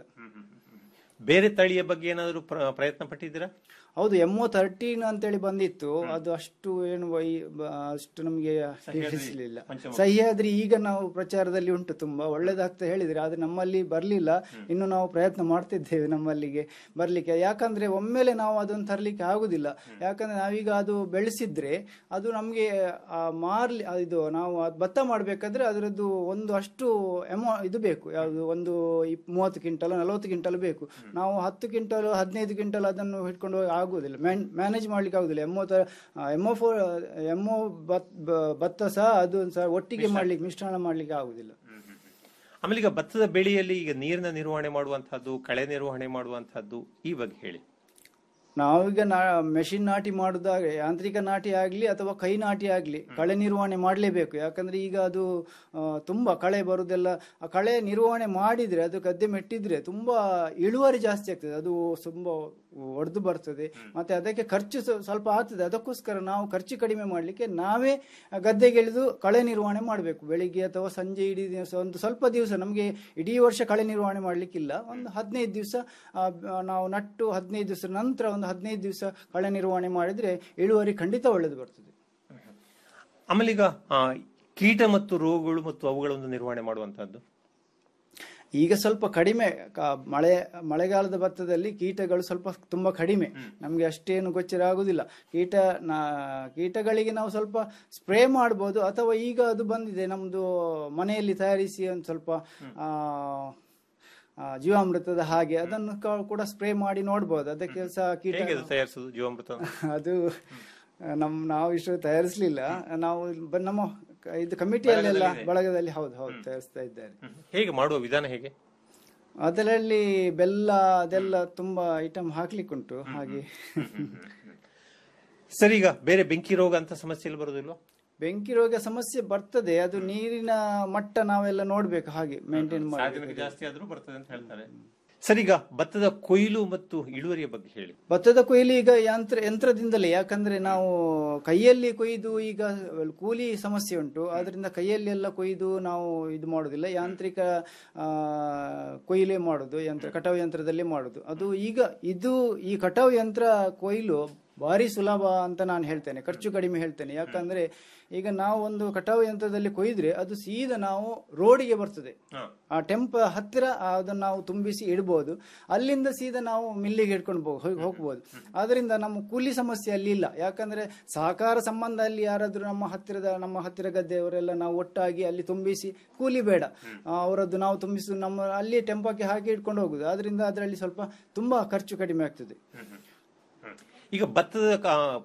ಬೇರೆ ತಳಿಯ ಬಗ್ಗೆ ಏನಾದರೂ ಪ್ರ- ಪ್ರಯತ್ನ ಪಟ್ಟಿದ್ದೀರಾ ಹೌದು ಎಮ್ ಒ ತರ್ಟೀನ್ ಅಂತೇಳಿ ಬಂದಿತ್ತು ಅದು ಅಷ್ಟು ಏನು ವೈ- ಬ- ಅಷ್ಟು ನಮಗೆ ಹಿಡಿಸಲಿಲ್ಲ ಸಹ್ಯಾದ್ರಿ ಈಗ ನಾವು ಪ್ರಚಾರದಲ್ಲಿ ಉಂಟು ತುಂಬಾ ಒಳ್ಳೇದಾಗ್ತಾ ಹೇಳಿದ್ರೆ ಆದ್ರೆ ನಮ್ಮಲ್ಲಿ ಬರ್ಲಿಲ್ಲ ಇನ್ನು ನಾವು ಪ್ರಯತ್ನ ಮಾಡ್ತಿದ್ದೇವೆ ನಮ್ಮಲ್ಲಿಗೆ ಬರ್ಲಿಕ್ಕೆ ಯಾಕಂದ್ರೆ ಒಮ್ಮೆಲೆ ನಾವು ಅದನ್ನು ತರ್ಲಿಕ್ಕೆ ಆಗುದಿಲ್ಲ ಯಾಕಂದ್ರೆ ನಾವೀಗ ಅದು ಬೆಳೆಸಿದ್ರೆ ಅದು ನಮ್ಗೆ ಆ ಮಾರ್ಲಿ ಆ ಇದು ನಾವು ಅದ್ ಭತ್ತ ಮಾಡ್ಬೇಕಾದ್ರೆ ಅದರದ್ದು ಒಂದು ಅಷ್ಟು ಎಮೋ ಇದು ಬೇಕು ಯಾವುದು ಒಂದು ಇಪ್- ಮೂವತ್ತು ಕ್ವಿಂಟಲ್ ನಲವತ್ತು ಕ್ವಿಂಟಲ್ ಬೇಕು ನಾವು ಹತ್ತು ಕ್ವಿಂಟಲ್ ಹದಿನೈದು ಕ್ವಿಂಟಲ್ ಅದನ್ನು ಹಿಡ್ಕೊಂಡು ಹೋಗಿ ಆಗುದಿಲ್ಲ ಮ್ಯಾನೇಜ್ ಮಾಡ್ಲಿಕ್ಕೆ ಆಗುದಿಲ್ಲ ಎಮ್ಮೋ ತರ ಎಮ್ಮೋ ಫೋ ಎಮ್ಮೋ ಭತ್- ಬ- ಭತ್ತ ಸಹ ಅದು ಸಹ ಒಟ್ಟಿಗೆ ಮಾಡ್ಲಿಕ್ಕೆ ಮಿಶ್ರಣ ಮಾಡ್ಲಿಕ್ಕೆ ಆಗುದಿಲ್ಲ ಆಮೇಲೆ ಈಗ ಭತ್ತದ ಬೆಳೆಯಲ್ಲಿ ಈಗ ನೀರಿನ ನಿರ್ವಹಣೆ ಮಾಡುವಂತಹದ್ದು ಕಳೆ ನಿರ್ವಹಣೆ ಮಾಡುವಂತಹದ್ದು ಈ ಬಗ್ಗೆ ಹೇಳಿ ನಾವೀಗ ನಾ ಮೆಷಿನ್ ನಾಟಿ ಮಾಡುದಾಗ ಯಾಂತ್ರಿಕ ನಾಟಿ ಆಗ್ಲಿ ಅಥವಾ ಕೈ ನಾಟಿ ಆಗ್ಲಿ ಕಳೆ ನಿರ್ವಹಣೆ ಮಾಡಲೇಬೇಕು ಯಾಕಂದ್ರೆ ಈಗ ಅದು ಆ, ತುಂಬಾ ಕಳೆ ಬರುದೆಲ್ಲ ಆ ಕಳೆ ನಿರ್ವಹಣೆ ಮಾಡಿದ್ರೆ ಅದು ಗದ್ದೆ ಮೆಟ್ಟಿದ್ರೆ ತುಂಬಾ ಇಳುವರಿ ಜಾಸ್ತಿ ಆಗ್ತದೆ ಅದು ತುಂಬಾ ಒಡೆದು ಬರ್ತದೆ ಮತ್ತೆ ಅದಕ್ಕೆ ಖರ್ಚು ಸ್ವ- ಸ್ವಲ್ಪ ಆಗ್ತದೆ ಅದಕ್ಕೋಸ್ಕರ ನಾವು ಖರ್ಚು ಕಡಿಮೆ ಮಾಡಲಿಕ್ಕೆ ನಾವೇ ಗದ್ದೆಗೆ ಇಳಿದು ಕಳೆ ನಿರ್ವಹಣೆ ಮಾಡಬೇಕು ಬೆಳಿಗ್ಗೆ ಅಥವಾ ಸಂಜೆ ಇಡೀ ದಿವಸ ಒಂದು ಸ್ವಲ್ಪ ದಿವಸ ನಮಗೆ ಇಡೀ ವರ್ಷ ಕಳೆ ನಿರ್ವಹಣೆ ಮಾಡಲಿಕ್ಕಿಲ್ಲ ಒಂದು ಹದಿನೈದು ದಿವಸ ನಾವು ನಟ್ಟು ಹದಿನೈದು ದಿವಸ ನಂತರ ಒಂದು ಹದಿನೈದು ದಿವಸ ಕಳೆ ನಿರ್ವಹಣೆ ಮಾಡಿದ್ರೆ ಇಳುವರಿ ಖಂಡಿತ ಒಳ್ಳೇದು ಬರ್ತದೆ ಆಮೇಲೆ ಈಗ ಆ, ಕೀಟ ಮತ್ತು ರೋಗಗಳು ಮತ್ತು ಅವುಗಳ ಒಂದು ನಿರ್ವಹಣೆ ಮಾಡುವಂತಹದ್ದು ಈಗ ಸ್ವಲ್ಪ ಕಡಿಮೆ ಕ- ಮಳೆ ಮಳೆಗಾಲದ ಭತ್ತದಲ್ಲಿ ಕೀಟಗಳು ಸ್ವಲ್ಪ ತುಂಬಾ ಕಡಿಮೆ ನಮಗೆ ಅಷ್ಟೇನು ಗೋಚರ ಆಗುದಿಲ್ಲ ಕೀಟ ನಾ- ಕೀಟಗಳಿಗೆ ನಾವು ಸ್ವಲ್ಪ ಸ್ಪ್ರೇ ಮಾಡ್ಬೋದು ಅಥವಾ ಈಗ ಅದು ಬಂದಿದೆ ನಮ್ದು ಮನೆಯಲ್ಲಿ ತಯಾರಿಸಿ ಒಂದು ಸ್ವಲ್ಪ ಆ, ಆ, ಜೀವಾಮೃತದ ಹಾಗೆ ಅದನ್ನು ಕ- ಕೂಡ ಸ್ಪ್ರೇ ಮಾಡಿ ನೋಡ್ಬೋದು ಅದಕ್ಕೆ ಸಹ ಕೀಟ ಹೇಗೆ ಅದು ತಯಾರಿಸುದು ಜೀವಾಮೃತ ಅದು ನಮ್ ನಾವು ಇಷ್ಟು ತಯಾರಿಸಲಿಲ್ಲ ನಾವು ಬ- ನಮ್ಮ ಕ- ಇದು ಕಮಿಟಿಯಲ್ಲೆಲ್ಲ ಬಳಗದಲ್ಲಿದೆ. ಬಳಗದಲ್ಲಿ ಹೌದು ಹೌದು ತಯಾರಿಸ್ತಾ ಇದ್ದಾರೆ ಹೇಗೆ ಮಾಡುವ ವಿಧಾನ ಹೇಗೆ ಅದರಲ್ಲಿ ಬೆಲ್ಲ ಅದೆಲ್ಲ ತುಂಬಾ ಐಟಮ್ ಹಾಕ್ಲಿಕ್ಕುಂಟು ಹಾಗೆ ಸರಿ ಈಗ ಬೇರೆ ಬೆಂಕಿ ರೋಗ ಅಂತ ಸಮಸ್ಯೆ ಎಲ್ಲ ಬರುದಿಲ್ವಾ ಬೆಂಕಿ ರೋಗ ಸಮಸ್ಯೆ ಬರ್ತದೆ ಅದು ನೀರಿನ ಮಟ್ಟ ನಾವೆಲ್ಲ ನೋಡ್ಬೇಕು ಹಾಗೆ ಮೇಂಟೈನ್ ಸಾಧನಕ್ಕೆ ಮಾಡಿ ಜಾಸ್ತಿ ಆದ್ರೂ ಬರ್ತದೆ ಅಂತ ಹೇಳ್ತಾರೆ ಸರಿ ಈಗ ಭತ್ತದ ಕೊಯ್ಲು ಮತ್ತು ಇಳುವರಿಯ ಬಗ್ಗೆ ಹೇಳಿ ಭತ್ತದ ಕೊಯ್ಲು ಈಗ ಯಂತ್ರ ಯಂತ್ರದಿಂದಲೇ ಯಾಕಂದ್ರೆ ನಾವು ಕೈಯಲ್ಲಿ ಕೊಯ್ದು ಈಗ ಕೂಲಿ ಸಮಸ್ಯೆ ಉಂಟು ಆದ್ರಿಂದ ಕೈಯಲ್ಲಿ ಎಲ್ಲ ಕೊಯ್ದು ನಾವು ಇದು ಮಾಡೋದಿಲ್ಲ ಯಾಂತ್ರಿಕ ಆ, ಕೊಯ್ಲೇ ಮಾಡೋದು ಯಂತ್ರ ಕಟಾವು ಯಂತ್ರದಲ್ಲೇ ಮಾಡೋದು ಅದು ಈಗ ಇದು ಈ ಕಟಾವು ಯಂತ್ರ ಕೊಯ್ಲು ಭಾರಿ ಸುಲಭ ಅಂತ ನಾನು ಹೇಳ್ತೇನೆ ಖರ್ಚು ಕಡಿಮೆ ಹೇಳ್ತೇನೆ ಯಾಕಂದ್ರೆ ಈಗ ನಾವು ಒಂದು ಕಟಾವು ಯಂತ್ರದಲ್ಲಿ ಕೊಯ್ದ್ರೆ ಅದು ಸೀದಾ ನಾವು ರೋಡಿಗೆ ಬರ್ತದೆ ಆ ಟೆಂಪ್ ಹತ್ತಿರ ಅದನ್ನು ನಾವು ತುಂಬಿಸಿ ಇಡ್ಬೋದು ಅಲ್ಲಿಂದ ಸೀದಾ ನಾವು ಮಿಲ್ಲಿಗೆ ಹಿಡ್ಕೊಂಡು ಹೋಗ್- ಹೋಗ್- ಹೋಗ್ಬೋದು ಆದ್ರಿಂದ ನಮ್ಮ ಕೂಲಿ ಸಮಸ್ಯೆ ಅಲ್ಲಿ ಇಲ್ಲ ಯಾಕಂದ್ರೆ ಸಹಕಾರ ಸಂಬಂಧ ಅಲ್ಲಿ ಯಾರಾದ್ರೂ ನಮ್ಮ ಹತ್ತಿರದ ನಮ್ಮ ಹತ್ತಿರ ಗದ್ದೆಯವರೆಲ್ಲ ನಾವು ಒಟ್ಟಾಗಿ ಅಲ್ಲಿ ತುಂಬಿಸಿ ಕೂಲಿ ಬೇಡ ಆ, ಅವರದ್ದು ನಾವು ತುಂಬಿಸಿ ನಮ್ಮ ಅಲ್ಲಿ ಟೆಂಪಕ್ಕೆ ಹಾಕಿ ಇಟ್ಕೊಂಡು ಹೋಗುದು ಆದ್ರಿಂದ ಅದರಲ್ಲಿ ಸ್ವಲ್ಪ ತುಂಬಾ ಖರ್ಚು ಕಡಿಮೆ ಆಗ್ತದೆ ಈಗ ಭತ್ತದ ಕ-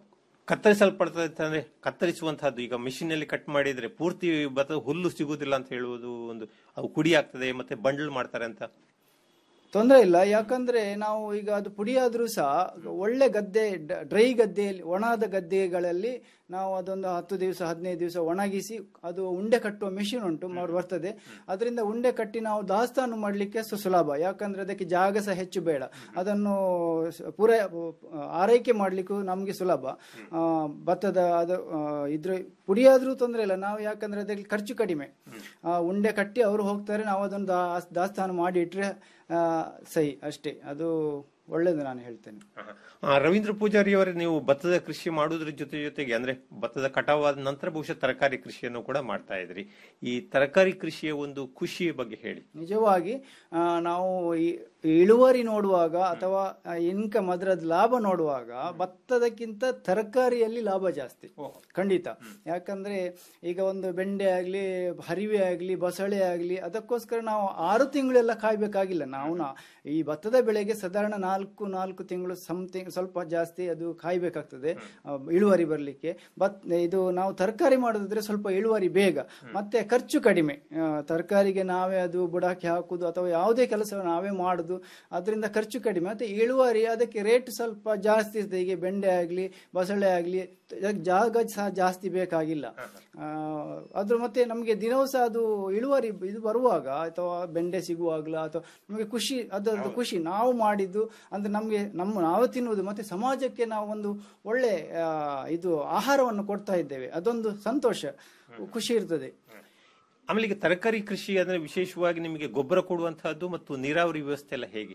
ಕತ್ತರಿಸಲ್ಪಡ್ತದೆ ಅಂತಂದ್ರೆ ಕತ್ತರಿಸುವಂತಹದ್ದು ಈಗ ಮಿಷಿನ್ ಅಲ್ಲಿ ಕಟ್ ಮಾಡಿದ್ರೆ ಪೂರ್ತಿ ಭತ್ತ ಹುಲ್ಲು ಸಿಗುವುದಿಲ್ಲ ಅಂತ ಹೇಳುವುದು ಒಂದು ಅದು ಕುಡಿ ಆಗ್ತದೆ ಮತ್ತೆ ಬಂಡಲ್ ಮಾಡ್ತಾರೆ ಅಂತ ತೊಂದರೆ ಇಲ್ಲ ಯಾಕಂದ್ರೆ ನಾವು ಈಗ ಅದು ಪುಡಿ ಆದ್ರೂ ಸಹ ಒಳ್ಳೆ ಗದ್ದೆ ಡ್ರೈ ಗದ್ದೆಯಲ್ಲಿ ಒಣದ ಗದ್ದೆಗಳಲ್ಲಿ ನಾವು ಅದೊಂದು ಹತ್ತು ದಿವಸ ಹದಿನೈದು ದಿವಸ ಒಣಗಿಸಿ ಅದು ಉಂಡೆ ಕಟ್ಟುವ ಮೆಷಿನ್ ಉಂಟು ಅವ್ರು ಬರ್ತದೆ ಅದರಿಂದ ಉಂಡೆ ಕಟ್ಟಿ ನಾವು ದಾಸ್ತಾನು ಮಾಡಲಿಕ್ಕೆ ಸು- ಸುಲಭ ಯಾಕಂದ್ರೆ ಅದಕ್ಕೆ ಜಾಗ ಸಹ ಹೆಚ್ಚು ಬೇಡ ಅದನ್ನು ಸ- ಪೂರ ಆರೈಕೆ ಮಾಡಲಿಕ್ಕೂ ನಮಗೆ ಸುಲಭ ಆ, ಭತ್ತದ ಅದು ಆ, ಇದ್ರ ಪುಡಿಯಾದ್ರೂ ತೊಂದರೆ ಇಲ್ಲ ನಾವು ಯಾಕಂದ್ರೆ ಅದಕ್ಕೆ ಖರ್ಚು ಕಡಿಮೆ ಆ, ಉಂಡೆ ಕಟ್ಟಿ ಅವರು ಹೋಗ್ತಾರೆ ನಾವು ಅದನ್ನು ದಾ- ದಾಸ್ತಾನು ಮಾಡಿ ಇಟ್ರೆ ಆ, ಸಹಿ ಅಷ್ಟೇ ಅದು ಒಳ್ಳೇದು ನಾನು ಹೇಳ್ತೇನೆ ಆ, ರವೀಂದ್ರ ಪೂಜಾರಿ ಅವರೇ ನೀವು ಭತ್ತದ ಕೃಷಿ ಮಾಡುವುದ್ರ ಜೊತೆ ಜೊತೆಗೆ ಅಂದ್ರೆ ಭತ್ತದ ಕಟಾವಾದ ನಂತರ ಬಹುಶಃ ತರಕಾರಿ ಕೃಷಿಯನ್ನು ಕೂಡ ಮಾಡ್ತಾ ಇದ್ರಿ ಈ ತರಕಾರಿ ಕೃಷಿಯ ಒಂದು ಖುಷಿಯ ಬಗ್ಗೆ ಹೇಳಿ ನಿಜವಾಗಿ ಆ, ನಾವು ಈ- ಇಳುವರಿ ನೋಡುವಾಗ ಅಥವಾ ಇನ್ಕಮ್ ಅದರದ್ದು ಲಾಭ ನೋಡುವಾಗ ಭತ್ತದಕ್ಕಿಂತ ತರಕಾರಿಯಲ್ಲಿ ಲಾಭ ಜಾಸ್ತಿ ಖಂಡಿತ ಯಾಕಂದ್ರೆ ಈಗ ಒಂದು ಬೆಂಡೆ ಆಗ್ಲಿ ಹರಿವೆ ಆಗ್ಲಿ ಬಸಳೆ ಆಗ್ಲಿ ಅದಕ್ಕೋಸ್ಕರ ನಾವು ಆರು ತಿಂಗಳೆಲ್ಲ ಕಾಯ್ಬೇಕಾಗಿಲ್ಲ ನಾವು ನಾ- ಈ ಭತ್ತದ ಬೆಳೆಗೆ ಸಾಧಾರಣ ನಾಲ್ಕು ನಾಲ್ಕು ತಿಂಗಳು ಸಮಥಿಂಗ್ ಸ್ವಲ್ಪ ಜಾಸ್ತಿ ಅದು ಕಾಯ್ಬೇಕಾಗ್ತದೆ ಆ, ಇಳುವರಿ ಬರಲಿಕ್ಕೆ ಬತ್ ಇದು ನಾವು ತರಕಾರಿ ಮಾಡೋದಾದ್ರೆ ಸ್ವಲ್ಪ ಇಳುವರಿ ಬೇಗ ಮತ್ತೆ ಖರ್ಚು ಕಡಿಮೆ ಆ, ತರಕಾರಿಗೆ ನಾವೇ ಅದು ಬುಡಾಕಿ ಹಾಕುದು ಅಥವಾ ಯಾವುದೇ ಕೆಲಸ ನಾವೇ ಮಾಡುದು ಅದರಿಂದ ಖರ್ಚು ಕಡಿಮೆ ಮತ್ತೆ ಇಳುವರಿ ಅದಕ್ಕೆ ರೇಟ್ ಸ್ವಲ್ಪ ಜಾಸ್ತಿ ಇರ್ತದೆ ಈಗ ಬೆಂಡೆ ಆಗ್ಲಿ ಬಸಳೆ ಆಗ್ಲಿ ಅದಕ್ಕೆ ಜಾಗ ಸಹ ಜಾಸ್ತಿ ಬೇಕಾಗಿಲ್ಲ ಆ, ಅದ್ರ ಮತ್ತೆ ನಮಗೆ ದಿನವೂ ಸಹ ಅದು ಇಳುವರಿ ಇದು ಬರುವಾಗ ಅಥವಾ ಬೆಂಡೆ ಸಿಗುವಾಗ್ಲ ಅಥವಾ ನಮಗೆ ಖುಷಿ ಅದರದ್ದು ಖುಷಿ ನಾವು ಮಾಡಿದ್ದು ಅಂದ್ರೆ ನಮಗೆ ನಮ್ಮ ನಾವು ತಿನ್ನುವುದು ಮತ್ತೆ ಸಮಾಜಕ್ಕೆ ನಾವು ಒಂದು ಒಳ್ಳೆ ಆ, ಇದು ಆಹಾರವನ್ನು ಕೊಡ್ತಾ ಇದ್ದೇವೆ ಅದೊಂದು ಸಂತೋಷ ಖುಷಿ ಇರ್ತದೆ ಆಮೇಲೆ ಈಗ ತರಕಾರಿ ಕೃಷಿ ಅಂದ್ರೆ ವಿಶೇಷವಾಗಿ ನಿಮಗೆ ಗೊಬ್ಬರ ಕೊಡುವಂತಹದ್ದು ಮತ್ತು ನೀರಾವರಿ ವ್ಯವಸ್ಥೆ ಎಲ್ಲ ಹೇಗೆ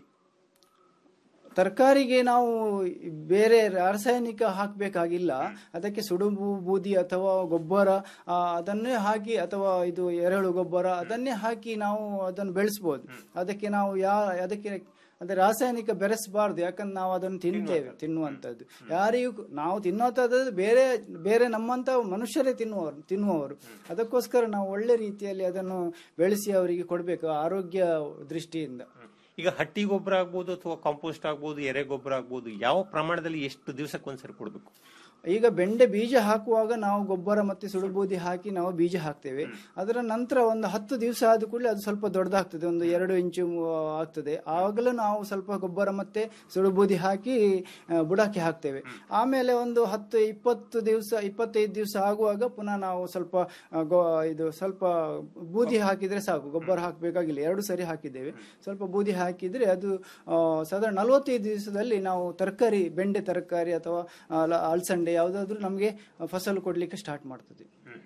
ತರಕಾರಿಗೆ ನಾವು ಬೇರೆ ರಾಸಾಯನಿಕ ಹಾಕಬೇಕಾಗಿಲ್ಲ ಅದಕ್ಕೆ ಸುಡುಬು ಬೂದಿ ಅಥವಾ ಗೊಬ್ಬರ ಆ, ಅದನ್ನೇ ಹಾಕಿ ಅಥವಾ ಇದು ಎರೆಹುಳು ಗೊಬ್ಬರ ಅದನ್ನೇ ಹಾಕಿ ನಾವು ಅದನ್ನು ಬೆಳೆಸ್ಬೋದು ಅದಕ್ಕೆ ನಾವು ಯಾ ಅದಕ್ಕೆ ಅಂದ್ರೆ ರಾಸಾಯನಿಕ ಬೆರೆಸಬಾರ್ದು ಯಾಕಂದ್ರೆ ನಾವು ಅದನ್ನು ತಿಂತೇವೆ ತಿನ್ನುವಂಥದ್ದು ಯಾರಿಗೂ ನಾವು ತಿನ್ನುವಂಥದ್ದು ಬೇರೆ ಬೇರೆ ನಮ್ಮಂತ ಮನುಷ್ಯರೇ ತಿನ್ನುವವರು ತಿನ್ನುವವರು ಅದಕ್ಕೋಸ್ಕರ ನಾವು ಒಳ್ಳೆ ರೀತಿಯಲ್ಲಿ ಅದನ್ನು ಬೆಳೆಸಿ ಅವರಿಗೆ ಕೊಡಬೇಕು ಆರೋಗ್ಯ ದೃಷ್ಟಿಯಿಂದ ಈಗ ಹಟ್ಟಿ ಗೊಬ್ಬರ ಆಗ್ಬೋದು ಅಥವಾ ಕಾಂಪೋಸ್ಟ್ ಆಗ್ಬೋದು ಎರೆ ಗೊಬ್ಬರ ಆಗ್ಬೋದು ಯಾವ ಪ್ರಮಾಣದಲ್ಲಿ ಎಷ್ಟು ದಿವಸಕ್ಕೊಂದ್ಸರಿ ಕೊಡಬೇಕು ಈಗ ಬೆಂಡೆ ಬೀಜ ಹಾಕುವಾಗ ನಾವು ಗೊಬ್ಬರ ಮತ್ತೆ ಸುಡುಬೂದಿ ಹಾಕಿ ನಾವು ಬೀಜ ಹಾಕ್ತೇವೆ ಅದರ ನಂತರ ಒಂದು ಹತ್ತು ದಿವಸ ಆದ ಕೂಡಲೇ ಅದು ಸ್ವಲ್ಪ ದೊಡ್ಡದಾಗ್ತದೆ ಒಂದು ಎರಡು ಇಂಚು ಆ, ಆಗ್ತದೆ ಆವಾಗಲೂ ನಾವು ಸ್ವಲ್ಪ ಗೊಬ್ಬರ ಮತ್ತೆ ಸುಡುಬೂದಿ ಹಾಕಿ ಆ, ಬುಡಕ್ಕೆ ಹಾಕ್ತೇವೆ ಆಮೇಲೆ ಒಂದು ಹತ್ತು ಇಪ್ಪತ್ತು ದಿವಸ ಇಪ್ಪತ್ತೈದು ದಿವಸ ಆಗುವಾಗ ಪುನಃ ನಾವು ಸ್ವಲ್ಪ ಆ, ಗೊ- ಇದು ಸ್ವಲ್ಪ ಬೂದಿ ಹಾಕಿದ್ರೆ ಸಾಕು ಗೊಬ್ಬರ ಹಾಕಬೇಕಾಗಿಲ್ಲ ಎರಡು ಸರಿ ಹಾಕಿದ್ದೇವೆ ಸ್ವಲ್ಪ ಬೂದಿ ಹಾಕಿದ್ರೆ ಅದು ಆ, ಸಾಧಾರಣ ನಲವತ್ತೈದು ದಿವಸದಲ್ಲಿ ನಾವು ತರಕಾರಿ ಬೆಂಡೆ ತರಕಾರಿ ಅಥವಾ ಆ, ಲ- ಅಲಸಂಡೆ ಯಾವುದಾದ್ರೂ ನಮಗೆ ಫಸಲು ಕೊಡ್ಲಿಕ್ಕೆ ಸ್ಟಾರ್ಟ್ ಮಾಡ್ತದೆ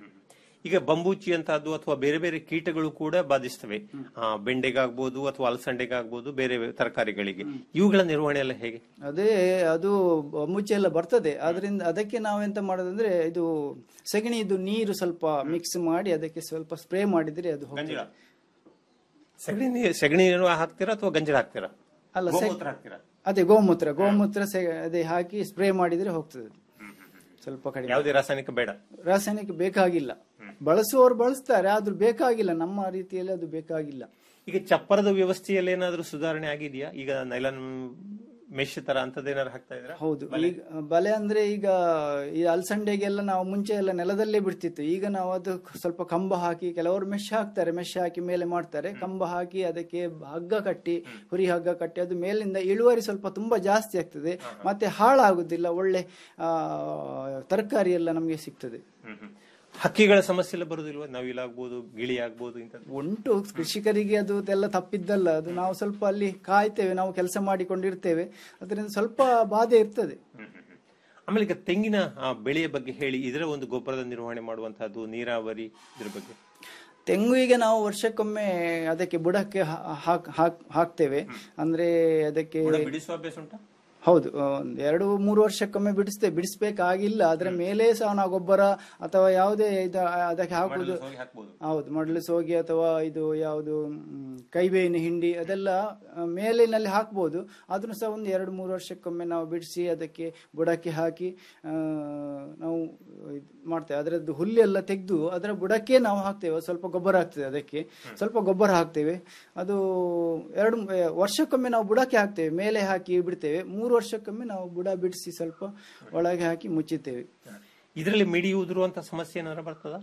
ಈಗ ಬಂಬೂಚಿ ಅಂತಹದ್ದು ಅಥವಾ ಬೇರೆ ಬೇರೆ ಕೀಟಗಳು ಕೂಡ ಬಾಧಿಸ್ತವೆ ಆ, ಬೆಂಡೆಗಾಗ್ಬೋದು ಅಥವಾ ಅಲಸಂಡೆಗಾಗ್ಬೋದು ಬೇರೆ ಬೇರೆ ತರಕಾರಿಗಳಿಗೆ ಇವುಗಳ ನಿರ್ವಹಣೆ ಎಲ್ಲ ಹೇಗೆ ಅದೇ ಅದು ಮುಚ್ಚೆ ಎಲ್ಲ ಬರ್ತದೆ ಅದರಿಂದ ಅದಕ್ಕೆ ನಾವೆಂತ ಮಾಡೋದಂದ್ರೆ ಇದು ಸಗಣಿದು ನೀರು ಸ್ವಲ್ಪ ಮಿಕ್ಸ್ ಮಾಡಿ ಅದಕ್ಕೆ ಸ್ವಲ್ಪ ಸ್ಪ್ರೇ ಮಾಡಿದ್ರೆ ಅದು ಹೋಗ್ತದೆ. ಗಂಜಲ ಸಗಣಿ ನೀರು ಸಗಣಿ ನೀರು ಹಾಕ್ತೀರಾ ಅಥವಾ ಗಂಜಲ ಹಾಕ್ತೀರಾ ಅಲ್ಲ ಸೆ- ಗೋಮೂತ್ರ ಹಾಕ್ತೀರಾ ಅದೇ ಗೋಮೂತ್ರ ಗೋಮೂತ್ರ ಸೆ- ಅದೇ ಹಾಕಿ ಸ್ಪ್ರೇ ಮಾಡಿದ್ರೆ ಹೋಗ್ತದೆ ಅದು. ಸ್ವಲ್ಪ ಕಡಿಮೆ ಯಾವುದೇ ರಾಸಾಯನಿಕ ಬೇಡ ರಾಸಾಯನಿಕ ಬೇಕಾಗಿಲ್ಲ ಬಳಸುವವರು ಬಳಸ್ತಾರೆ ಆದ್ರೂ ಬೇಕಾಗಿಲ್ಲ ನಮ್ಮ ರೀತಿಯಲ್ಲಿ ಅದು ಬೇಕಾಗಿಲ್ಲ ಈಗ ಚಪ್ಪರದ ವ್ಯವಸ್ಥೆಯಲ್ಲಿ ಏನಾದ್ರೂ ಸುಧಾರಣೆ ಆಗಿದೆಯಾ ಈಗ ನೈಲಾನ್ ಮೆಶ್ ತರ ಅಂತದೇನಾದ್ರು ಹಾಕ್ತಾ ಇದ್ರ ಹೌದು ಈಗ ಬಲೆ ಅಂದ್ರೆ ಈಗ ಈ ಅಲಸಂಡೆಗೆಲ್ಲ ನಾವು ಮುಂಚೆ ಎಲ್ಲ ನೆಲದಲ್ಲೇ ಬಿಡ್ತಿತ್ತು ಈಗ ನಾವು ಅದು ಸ್ವಲ್ಪ ಕಂಬ ಹಾಕಿ ಕೆಲವರು ಮೆಶ್ ಹಾಕ್ತಾರೆ ಮೆಶ್ ಹಾಕಿ ಮೇಲೆ ಮಾಡ್ತಾರೆ ಕಂಬ ಹಾಕಿ ಅದಕ್ಕೆ ಹಗ್ಗ ಕಟ್ಟಿ ಹುರಿ ಹಗ್ಗ ಕಟ್ಟಿ ಅದು ಮೇಲಿಂದ ಇಳುವರಿ ಸ್ವಲ್ಪ ತುಂಬಾ ಜಾಸ್ತಿ ಆಗ್ತದೆ ಮತ್ತೆ ಹಾಳಾಗುದಿಲ್ಲ ಒಳ್ಳೆ ಆ ತರಕಾರಿ ಎಲ್ಲ ನಮಗೆ ಸಿಗ್ತದೆ ಹಕ್ಕಿಗಳ ಸಮಸ್ಯೆ ಎಲ್ಲ ಬರುದಿಲ್ವಾ ನವಿಲಾಗ್ಬೋದು ಗಿಳಿ ಆಗ್ಬೋದು ಇಂಥದ್ದು ಉಂಟು ಕೃಷಿಕರಿಗೆ ಅದು ಎಲ್ಲ ತಪ್ಪಿದ್ದಲ್ಲ ಅದು ನಾವು ಸ್ವಲ್ಪ ಅಲ್ಲಿ ಕಾಯ್ತೇವೆ ನಾವು ಕೆಲಸ ಮಾಡಿಕೊಂಡಿರ್ತೇವೆ ಅದರಿಂದ ಸ್ವಲ್ಪ ಬಾಧೆ ಇರ್ತದೆ ಆಮೇಲೆ ಈಗ ತೆಂಗಿನ ಆ, ಬೆಳೆಯ ಬಗ್ಗೆ ಹೇಳಿ ಇದರ ಒಂದು ಗೊಬ್ಬರದ ನಿರ್ವಹಣೆ ಮಾಡುವಂತಹದ್ದು ನೀರಾವರಿ ಇದ್ರ ಬಗ್ಗೆ ತೆಂಗುವಿಗೆ ನಾವು ವರ್ಷಕ್ಕೊಮ್ಮೆ ಅದಕ್ಕೆ ಬುಡಕ್ಕೆ ಹಾ- ಹಾಕ್ ಹಾಕ್ ಹಾಕ್ತೇವೆ ಅಂದ್ರೆ ಅದಕ್ಕೆ ಬುಡ ಬಿಡಿಸುವ ಅಭ್ಯಾಸ ಉಂಟಾ ಹೌದು ಒಂದು ಎರಡು ಮೂರು ವರ್ಷಕ್ಕೊಮ್ಮೆ ಬಿಡಿಸ್ತೇವೆ ಬಿಡಿಸ್ಬೇಕಾಗಿಲ್ಲ ಅದರ ಮೇಲೆ ಸಹ ನಾವು ಗೊಬ್ಬರ ಅಥವಾ ಯಾವುದೇ ಇದು ಅದಕ್ಕೆ ಹಾಕುದು ಹೋಗಿ ಹಾಕ್ಬೋದು ಹೌದು ಮಡಲು ಸೋಗಿ ಅಥವಾ ಇದು ಯಾವುದು ಮ್, ಕೈಬೇವಿನ ಹಿಂಡಿ ಅದೆಲ್ಲ ಆ, ಮೇಲಿನಲ್ಲಿ ಹಾಕ್ಬೋದು ಅದನ್ನು ಸಹ ಒಂದು ಎರಡು ಮೂರು ವರ್ಷಕ್ಕೊಮ್ಮೆ ನಾವು ಬಿಡಿಸಿ ಅದಕ್ಕೆ ಬುಡಕ್ಕೆ ಹಾಕಿ ಆ, ನಾವು ಇದ್ ಮಾಡ್ತೇವೆ ಅದರದ್ದು ಹುಲ್ಲೆಲ್ಲ ತೆಗೆದು ಅದರ ಬುಡಕ್ಕೆ ನಾವು ಹಾಕ್ತೇವೆ ಅದು ಸ್ವಲ್ಪ ಗೊಬ್ಬರ ಆಗ್ತದೆ ಅದಕ್ಕೆ ಸ್ವಲ್ಪ ಗೊಬ್ಬರ ಹಾಕ್ತೇವೆ ಅದು ಎರಡು ಮ- ವರ್ಷಕ್ಕೊಮ್ಮೆ ನಾವು ಬುಡಕ್ಕೆ ಹಾಕ್ತೇವೆ ಮೇಲೆ ಹಾಕಿ ಬಿಡ್ತೇವೆ ಮೂರು ಮೂರು ವರ್ಷಕ್ಕೊಮ್ಮೆ ನಾವು ಬುಡ ಬಿಡಿಸಿ ಸ್ವಲ್ಪ ಒಳಗೆ ಹಾಕಿ ಮುಚ್ಚುತ್ತೇವೆ ಇದರಲ್ಲಿ ಮಿಡಿ ಉದುರುವಂತ ಸಮಸ್ಯೆ ಏನಾದ್ರು ಬರ್ತದ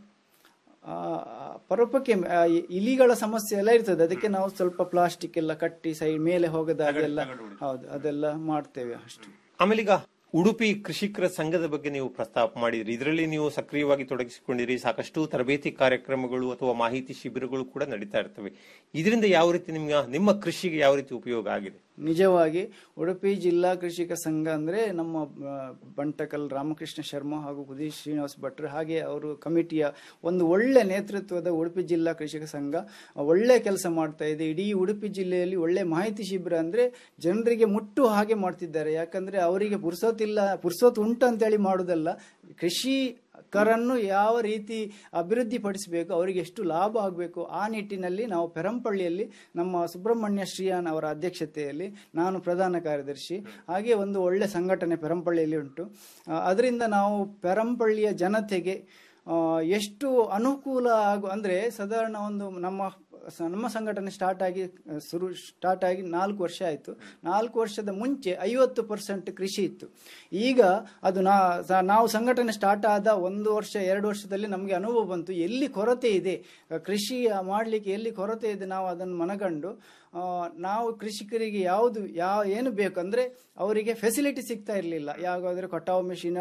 ಆ, ಪರೋಪಕ್ಕೆ ಆ, ಇ- ಇಲಿಗಳ ಸಮಸ್ಯೆ ಎಲ್ಲ ಇರ್ತದೆ ಅದಕ್ಕೆ ನಾವು ಸ್ವಲ್ಪ ಪ್ಲಾಸ್ಟಿಕ್ ಎಲ್ಲ ಕಟ್ಟಿ ಸೈಡ್ ಮೇಲೆ ಹೋಗದ ಹಾಗೆಲ್ಲ ಹೌದು ಅದೆಲ್ಲ ಮಾಡ್ತೇವೆ ಅಷ್ಟು ಆಮೇಲೆ ಈಗ ಉಡುಪಿ ಕೃಷಿಕರ ಸಂಘದ ಬಗ್ಗೆ ನೀವು ಪ್ರಸ್ತಾಪ ಮಾಡಿದ್ರಿ ಇದರಲ್ಲಿ ನೀವು ಸಕ್ರಿಯವಾಗಿ ತೊಡಗಿಸಿಕೊಂಡಿರಿ ಸಾಕಷ್ಟು ತರಬೇತಿ ಕಾರ್ಯಕ್ರಮಗಳು ಅಥವಾ ಮಾಹಿತಿ ಶಿಬಿರಗಳು ಕೂಡ ನಡೀತಾ ಇರ್ತವೆ ಇದರಿಂದ ಯಾವ ರೀತಿ ನಿಮ್ಗೆ ನಿಮ್ಮ ಕೃಷಿಗೆ ಯಾವ ರೀತಿ ಉಪಯೋಗ ಆಗಿದೆ ನಿಜವಾಗಿ ಉಡುಪಿ ಜಿಲ್ಲಾ ಕೃಷಿಕ ಸಂಘ ಅಂದ್ರೆ ನಮ್ಮ ಆ, ಬಂಟಕಲ್ ರಾಮಕೃಷ್ಣ ಶರ್ಮಾ ಹಾಗೂ ಕುದೀಶ್ ಶ್ರೀನಿವಾಸ್ ಭಟ್ರು ಹಾಗೆ ಅವರು ಕಮಿಟಿಯ ಒಂದು ಒಳ್ಳೆ ನೇತೃತ್ವದ ಉಡುಪಿ ಜಿಲ್ಲಾ ಕೃಷಿಕ ಸಂಘ ಆ, ಒಳ್ಳೆ ಕೆಲಸ ಮಾಡ್ತಾ ಇದೆ ಇಡೀ ಉಡುಪಿ ಜಿಲ್ಲೆಯಲ್ಲಿ ಒಳ್ಳೆ ಮಾಹಿತಿ ಶಿಬಿರ ಅಂದ್ರೆ ಜನರಿಗೆ ಮುಟ್ಟು ಹಾಗೆ ಮಾಡ್ತಿದ್ದಾರೆ ಯಾಕಂದ್ರೆ ಅವರಿಗೆ ಪುರ್ಸೋತಿಲ್ಲ ಪುರ್ಸೋತ್ ಉಂಟು ಅಂತೇಳಿ ಮಾಡುದಲ್ಲ ಕೃಷಿ ಕರನ್ನು ಯಾವ ರೀತಿ ಅಭಿವೃದ್ಧಿ ಪಡಿಸಬೇಕು ಅವರಿಗೆ ಎಷ್ಟು ಲಾಭ ಆಗಬೇಕು ಆ ನಿಟ್ಟಿನಲ್ಲಿ ನಾವು ಪೆರಂಪಳ್ಳಿಯಲ್ಲಿ ನಮ್ಮ ಸುಬ್ರಹ್ಮಣ್ಯ ಶ್ರೀಯಾನ್ ಅವರ ಅಧ್ಯಕ್ಷತೆಯಲ್ಲಿ ನಾನು ಪ್ರಧಾನ ಕಾರ್ಯದರ್ಶಿ ಹಾಗೆ ಒಂದು ಒಳ್ಳೆ ಸಂಘಟನೆ ಪೆರಂಪಳ್ಳಿಯಲ್ಲಿ ಉಂಟು ಅದರಿಂದ ನಾವು ಪೆರಂಪಳ್ಳಿಯ ಜನತೆಗೆ ಆ, ಎಷ್ಟು ಅನುಕೂಲ ಆಗು ಅಂದರೆ ಸಾಧಾರಣ ಒಂದು ನಮ್ಮ ಸ- ನಮ್ಮ ಸಂಘಟನೆ ಸ್ಟಾರ್ಟ್ ಆಗಿ ಆ, ಶುರು ಸ್ಟಾರ್ಟ್ ಆಗಿ ನಾಲ್ಕು ವರ್ಷ ಆಯಿತು ನಾಲ್ಕು ವರ್ಷದ ಮುಂಚೆ ಐವತ್ತು ಪರ್ಸೆಂಟ್ ಕೃಷಿ ಇತ್ತು ಈಗ ಅದು ನಾ ಸ- ನಾವು ಸಂಘಟನೆ ಸ್ಟಾರ್ಟ್ ಆದ ಒಂದು ವರ್ಷ ಎರಡು ವರ್ಷದಲ್ಲಿ ನಮಗೆ ಅನುಭವ ಬಂತು ಎಲ್ಲಿ ಕೊರತೆ ಇದೆ ಆ, ಕೃಷಿ ಮಾಡಲಿಕ್ಕೆ ಎಲ್ಲಿ ಕೊರತೆ ಇದೆ ನಾವು ಅದನ್ನು ಮನಗಂಡು ಆ, ನಾವು ಕೃಷಿಕರಿಗೆ ಯಾವುದು ಯಾವ ಏನು ಬೇಕು ಅಂದರೆ ಅವರಿಗೆ ಫೆಸಿಲಿಟಿ ಸಿಗ್ತಾ ಇರಲಿಲ್ಲ ಯಾವಾಗಾದ್ರೆ ಕಟಾವು ಮೆಷಿನ್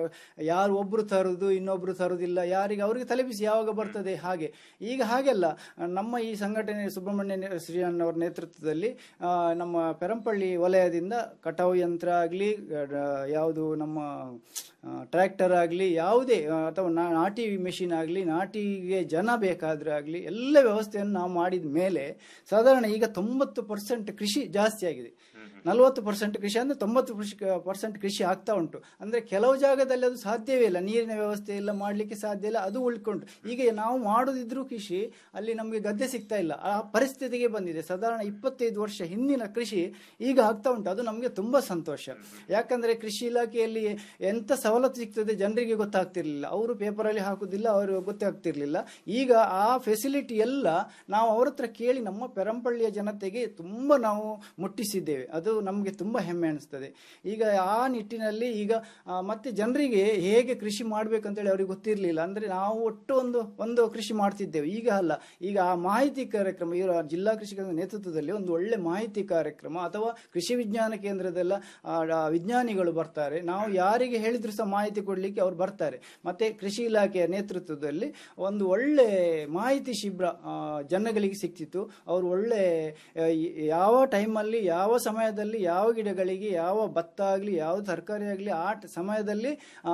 ಯಾರು ಒಬ್ರು ತರುದು ಇನ್ನೊಬ್ರು ತರುದಿಲ್ಲ ಯಾರಿಗೆ ಅವರಿಗೆ ತಲುಪಿಸಿ ಯಾವಾಗ ಬರ್ತದೆ ಹಾಗೆ ಈಗ ಹಾಗೆಲ್ಲ ನಮ್ಮ ಈ ಸಂಘಟನೆ ಸುಬ್ರಹ್ಮಣ್ಯ ನೆ- ಶ್ರೀಯಣ್ಣ ಅವರ ನೇತೃತ್ವದಲ್ಲಿ ಆ, ನಮ್ಮ ಪೆರಂಪಳ್ಳಿ ವಲಯದಿಂದ ಕಟಾವು ಯಂತ್ರ ಆಗಲಿ ಯಾವುದು ನಮ್ಮ ಟ್ರ್ಯಾಕ್ಟರ್ ಆಗಲಿ ಯಾವುದೇ ಆ, ಅಥವಾ ನಾ- ನಾಟಿ ಮೆಷಿನ್ ಆಗಲಿ ನಾಟಿಗೆ ಜನ ಬೇಕಾದ್ರೆ ಆಗಲಿ ಎಲ್ಲ ವ್ಯವಸ್ಥೆಯನ್ನು ನಾವು ಮಾಡಿದ ಮೇಲೆ ಸಾಧಾರಣ ಈಗ ತೊಂಬತ್ತು ಪರ್ಸೆಂಟ್ ಕೃಷಿ ಜಾಸ್ತಿ ಆಗಿದೆ ನಲವತ್ತು ಪರ್ಸೆಂಟ್ ಕೃಷಿ ಅಂದ್ರೆ ತೊಂಬತ್ತು ಪರ್ಸೆಂಟ್ ಕೃಷಿ ಆಗ್ತಾ ಉಂಟು ಅಂದ್ರೆ ಕೆಲವು ಜಾಗದಲ್ಲಿ ಅದು ಸಾಧ್ಯವೇ ಇಲ್ಲ ನೀರಿನ ವ್ಯವಸ್ಥೆ ಇಲ್ಲ ಮಾಡಲಿಕ್ಕೆ ಸಾಧ್ಯ ಇಲ್ಲ ಅದು ಉಳ್ಕೊಂಡು ಈಗ ನಾವು ಮಾಡೋದಿದ್ರು ಕೃಷಿ ಅಲ್ಲಿ ನಮಗೆ ಗದ್ದೆ ಸಿಗ್ತಾ ಇಲ್ಲ ಆ ಪರಿಸ್ಥಿತಿಗೆ ಬಂದಿದೆ ಸಾಧಾರಣ ಇಪ್ಪತ್ತೈದು ವರ್ಷ ಹಿಂದಿನ ಕೃಷಿ ಈಗ ಆಗ್ತಾ ಉಂಟು ಅದು ನಮಗೆ ತುಂಬಾ ಸಂತೋಷ ಯಾಕಂದ್ರೆ ಕೃಷಿ ಇಲಾಖೆಯಲ್ಲಿ ಎಂತ ಸವಲತ್ತು ಸಿಗ್ತದೆ ಜನರಿಗೆ ಗೊತ್ತಾಗ್ತಿರ್ಲಿಲ್ಲ ಅವರು ಪೇಪರಲ್ಲಿ ಹಾಕುದಿಲ್ಲ ಅವರು ಗೊತ್ತಾಗ್ತಿರ್ಲಿಲ್ಲ ಈಗ ಆ ಫೆಸಿಲಿಟಿ ಎಲ್ಲ ನಾವು ಅವ್ರ ಹತ್ರ ಕೇಳಿ ನಮ್ಮ ಪೆರಂಪಳ್ಳಿಯ ಜನತೆಗೆ ತುಂಬಾ ನಾವು ಮುಟ್ಟಿಸಿದ್ದೇವೆ ಅದು ನಮಗೆ ತುಂಬಾ ಹೆಮ್ಮೆ ಅನಿಸ್ತದೆ ಈಗ ಆ ನಿಟ್ಟಿನಲ್ಲಿ ಈಗ ಆ, ಮತ್ತೆ ಜನರಿಗೆ ಹೇಗೆ ಕೃಷಿ ಮಾಡ್ಬೇಕಂತೇಳಿ ಅವ್ರಿಗೆ ಗೊತ್ತಿರಲಿಲ್ಲ ಅಂದ್ರೆ ನಾವು ಒಟ್ಟು ಒಂದು ಒಂದು ಕೃಷಿ ಮಾಡ್ತಿದ್ದೇವೆ ಈಗ ಅಲ್ಲ ಈಗ ಆ ಮಾಹಿತಿ ಕಾರ್ಯಕ್ರಮ ಇವರ ಜಿಲ್ಲಾ ಕೃಷಿ ಕೇಂದ್ರದ ನೇತೃತ್ವದಲ್ಲಿ ಒಂದು ಒಳ್ಳೆ ಮಾಹಿತಿ ಕಾರ್ಯಕ್ರಮ ಅಥವಾ ಕೃಷಿ ವಿಜ್ಞಾನ ಕೇಂದ್ರದೆಲ್ಲ ಆ, ಆ, ವಿಜ್ಞಾನಿಗಳು ಬರ್ತಾರೆ ನಾವು ಯಾರಿಗೆ ಹೇಳಿದ್ರು ಸಹ ಮಾಹಿತಿ ಕೊಡ್ಲಿಕ್ಕೆ ಅವ್ರು ಬರ್ತಾರೆ ಮತ್ತೆ ಕೃಷಿ ಇಲಾಖೆಯ ನೇತೃತ್ವದಲ್ಲಿ ಒಂದು ಒಳ್ಳೆ ಮಾಹಿತಿ ಶಿಬಿರ ಆ, ಜನಗಳಿಗೆ ಸಿಕ್ತಿತ್ತು ಅವರು ಒಳ್ಳೆ ಆ, ಈ- ಯಾವ ಟೈಮಲ್ಲಿ ಯಾವ ಸಮಯದಲ್ಲಿ ಯಾವ ಗಿಡಗಳಿಗೆ ಯಾವ ಭತ್ತ ಆಗಲಿ ಯಾವ ತರಕಾರಿ ಆಗಲಿ ಆ ಟ- ಸಮಯದಲ್ಲಿ ಆ,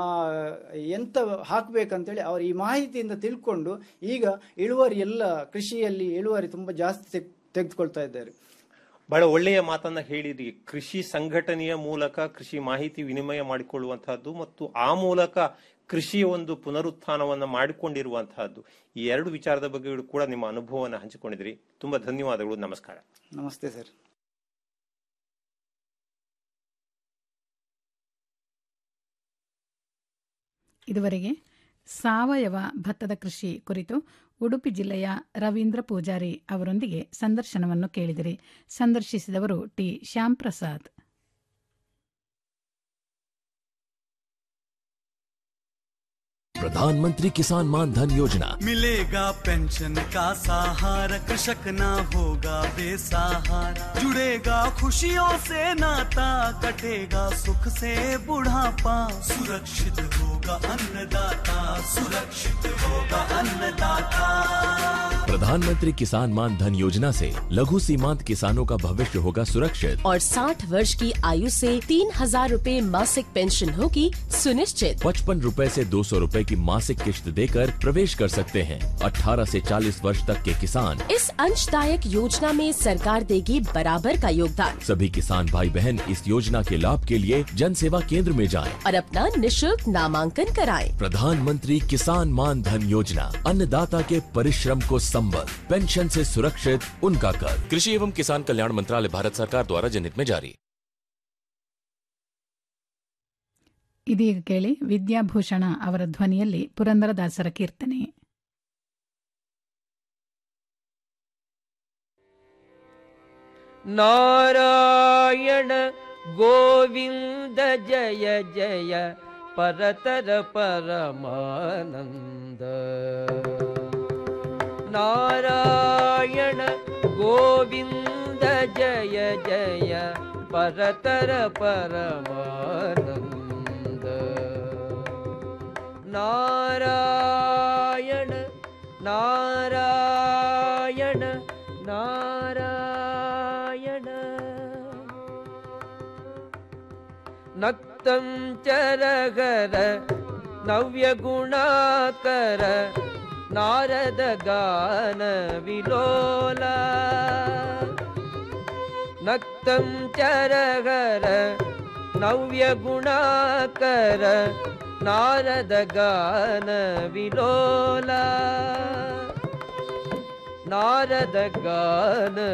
ಎಂತ ಹಾಕ್ಬೇಕಂತೇಳಿ ಅವರು ಈ ಮಾಹಿತಿಯಿಂದ ತಿಳ್ಕೊಂಡು ಈಗ ಇಳುವರಿ ಎಲ್ಲ ಕೃಷಿಯಲ್ಲಿ ಇಳುವರಿ ತುಂಬಾ ಜಾಸ್ತಿ ತೆಗ್- ತೆಗೆದುಕೊಳ್ತಾ ಇದ್ದಾರೆ ಬಹಳ ಒಳ್ಳೆಯ ಮಾತನ್ನ ಹೇಳಿರಿ ಕೃಷಿ ಸಂಘಟನೆಯ ಮೂಲಕ ಕೃಷಿ ಮಾಹಿತಿ ವಿನಿಮಯ ಮಾಡಿಕೊಳ್ಳುವಂತಹದ್ದು ಮತ್ತು ಆ ಮೂಲಕ ಕೃಷಿಯ ಒಂದು ಪುನರುತ್ಥಾನವನ್ನ ಮಾಡಿಕೊಂಡಿರುವಂತಹದ್ದು ಈ ಎರಡು ವಿಚಾರದ ಬಗ್ಗೆ ಕೂಡ ನಿಮ್ಮ ಅನುಭವವನ್ನು ಹಂಚಿಕೊಂಡಿದ್ರಿ ತುಂಬಾ ಧನ್ಯವಾದಗಳು ನಮಸ್ಕಾರ ನಮಸ್ತೆ ಸರ್ ಇದುವರೆಗೆ ಸಾವಯವ ಭತ್ತದ ಕೃಷಿ ಕುರಿತು ಉಡುಪಿ ಜಿಲ್ಲೆಯ ರವೀಂದ್ರ ಪೂಜಾರಿ ಅವರೊಂದಿಗೆ ಸಂದರ್ಶನವನ್ನು ಕೇಳಿದಿರಿ ಸಂದರ್ಶಿಸಿದವರು ಟಿ ಶ್ಯಾಮ್ ಪ್ರಸಾದ್ प्रधानमंत्री किसान मान धन योजना मिलेगा पेंशन का सहारा कृषक ना होगा बेसहारा जुड़ेगा खुशियों से नाता कटेगा सुख से बुढ़ापा सुरक्षित होगा अन्नदाता सुरक्षित होगा अन्नदाता प्रधानमंत्री किसान मान धन योजना से लघु सीमांत किसानों का भविष्य होगा सुरक्षित और 60 वर्ष की आयु से तीन हजार रूपए मासिक पेंशन होगी सुनिश्चित पचपन रूपए से दो सौ रूपए की मासिक किश्त देकर प्रवेश कर सकते हैं 18 से 40 वर्ष तक के किसान इस अंशदायक योजना में सरकार देगी बराबर का योगदान सभी किसान भाई बहन इस योजना के लाभ के लिए जन सेवा केंद्र में जाएं। और अपना निशुल्क नामांकन कराएं। प्रधानमंत्री किसान मान धन योजना अन्नदाता के परिश्रम को संबल पेंशन से सुरक्षित उनका कर कृषि एवं किसान कल्याण मंत्रालय भारत सरकार द्वारा जनहित में जारी ಇದೀಗ ಕೇಳಿ ವಿದ್ಯಾಭೂಷಣ ಅವರ ಧ್ವನಿಯಲ್ಲಿ ಪುರಂದರದಾಸರ ಕೀರ್ತನೆ नारायण ಗೋವಿಂದ ಜಯ ಜಯ ಪರತರ ಪರಮಾನಂದ ನಾರಾಯಣ ಗೋವಿಂದ ಜಯ ಜಯ ಪರತರ ಪರಮಾನಂದ ನಾರಾಯಣ ನಾರಾಯಣ ನಾರಾಯಣ ನಕ್ತಂ ಚರಗರ ನವ್ಯ ಗುಣಾಕರ ನಾರದ ಗಾನ ವಿಲೋಲ ನಕ್ತಂ ಚರಗರ ನವ್ಯ ಗುಣಾಕರ ನಾರದ ಗಾನ ವಿಲೋಲ ನಾರದ ಗಾನ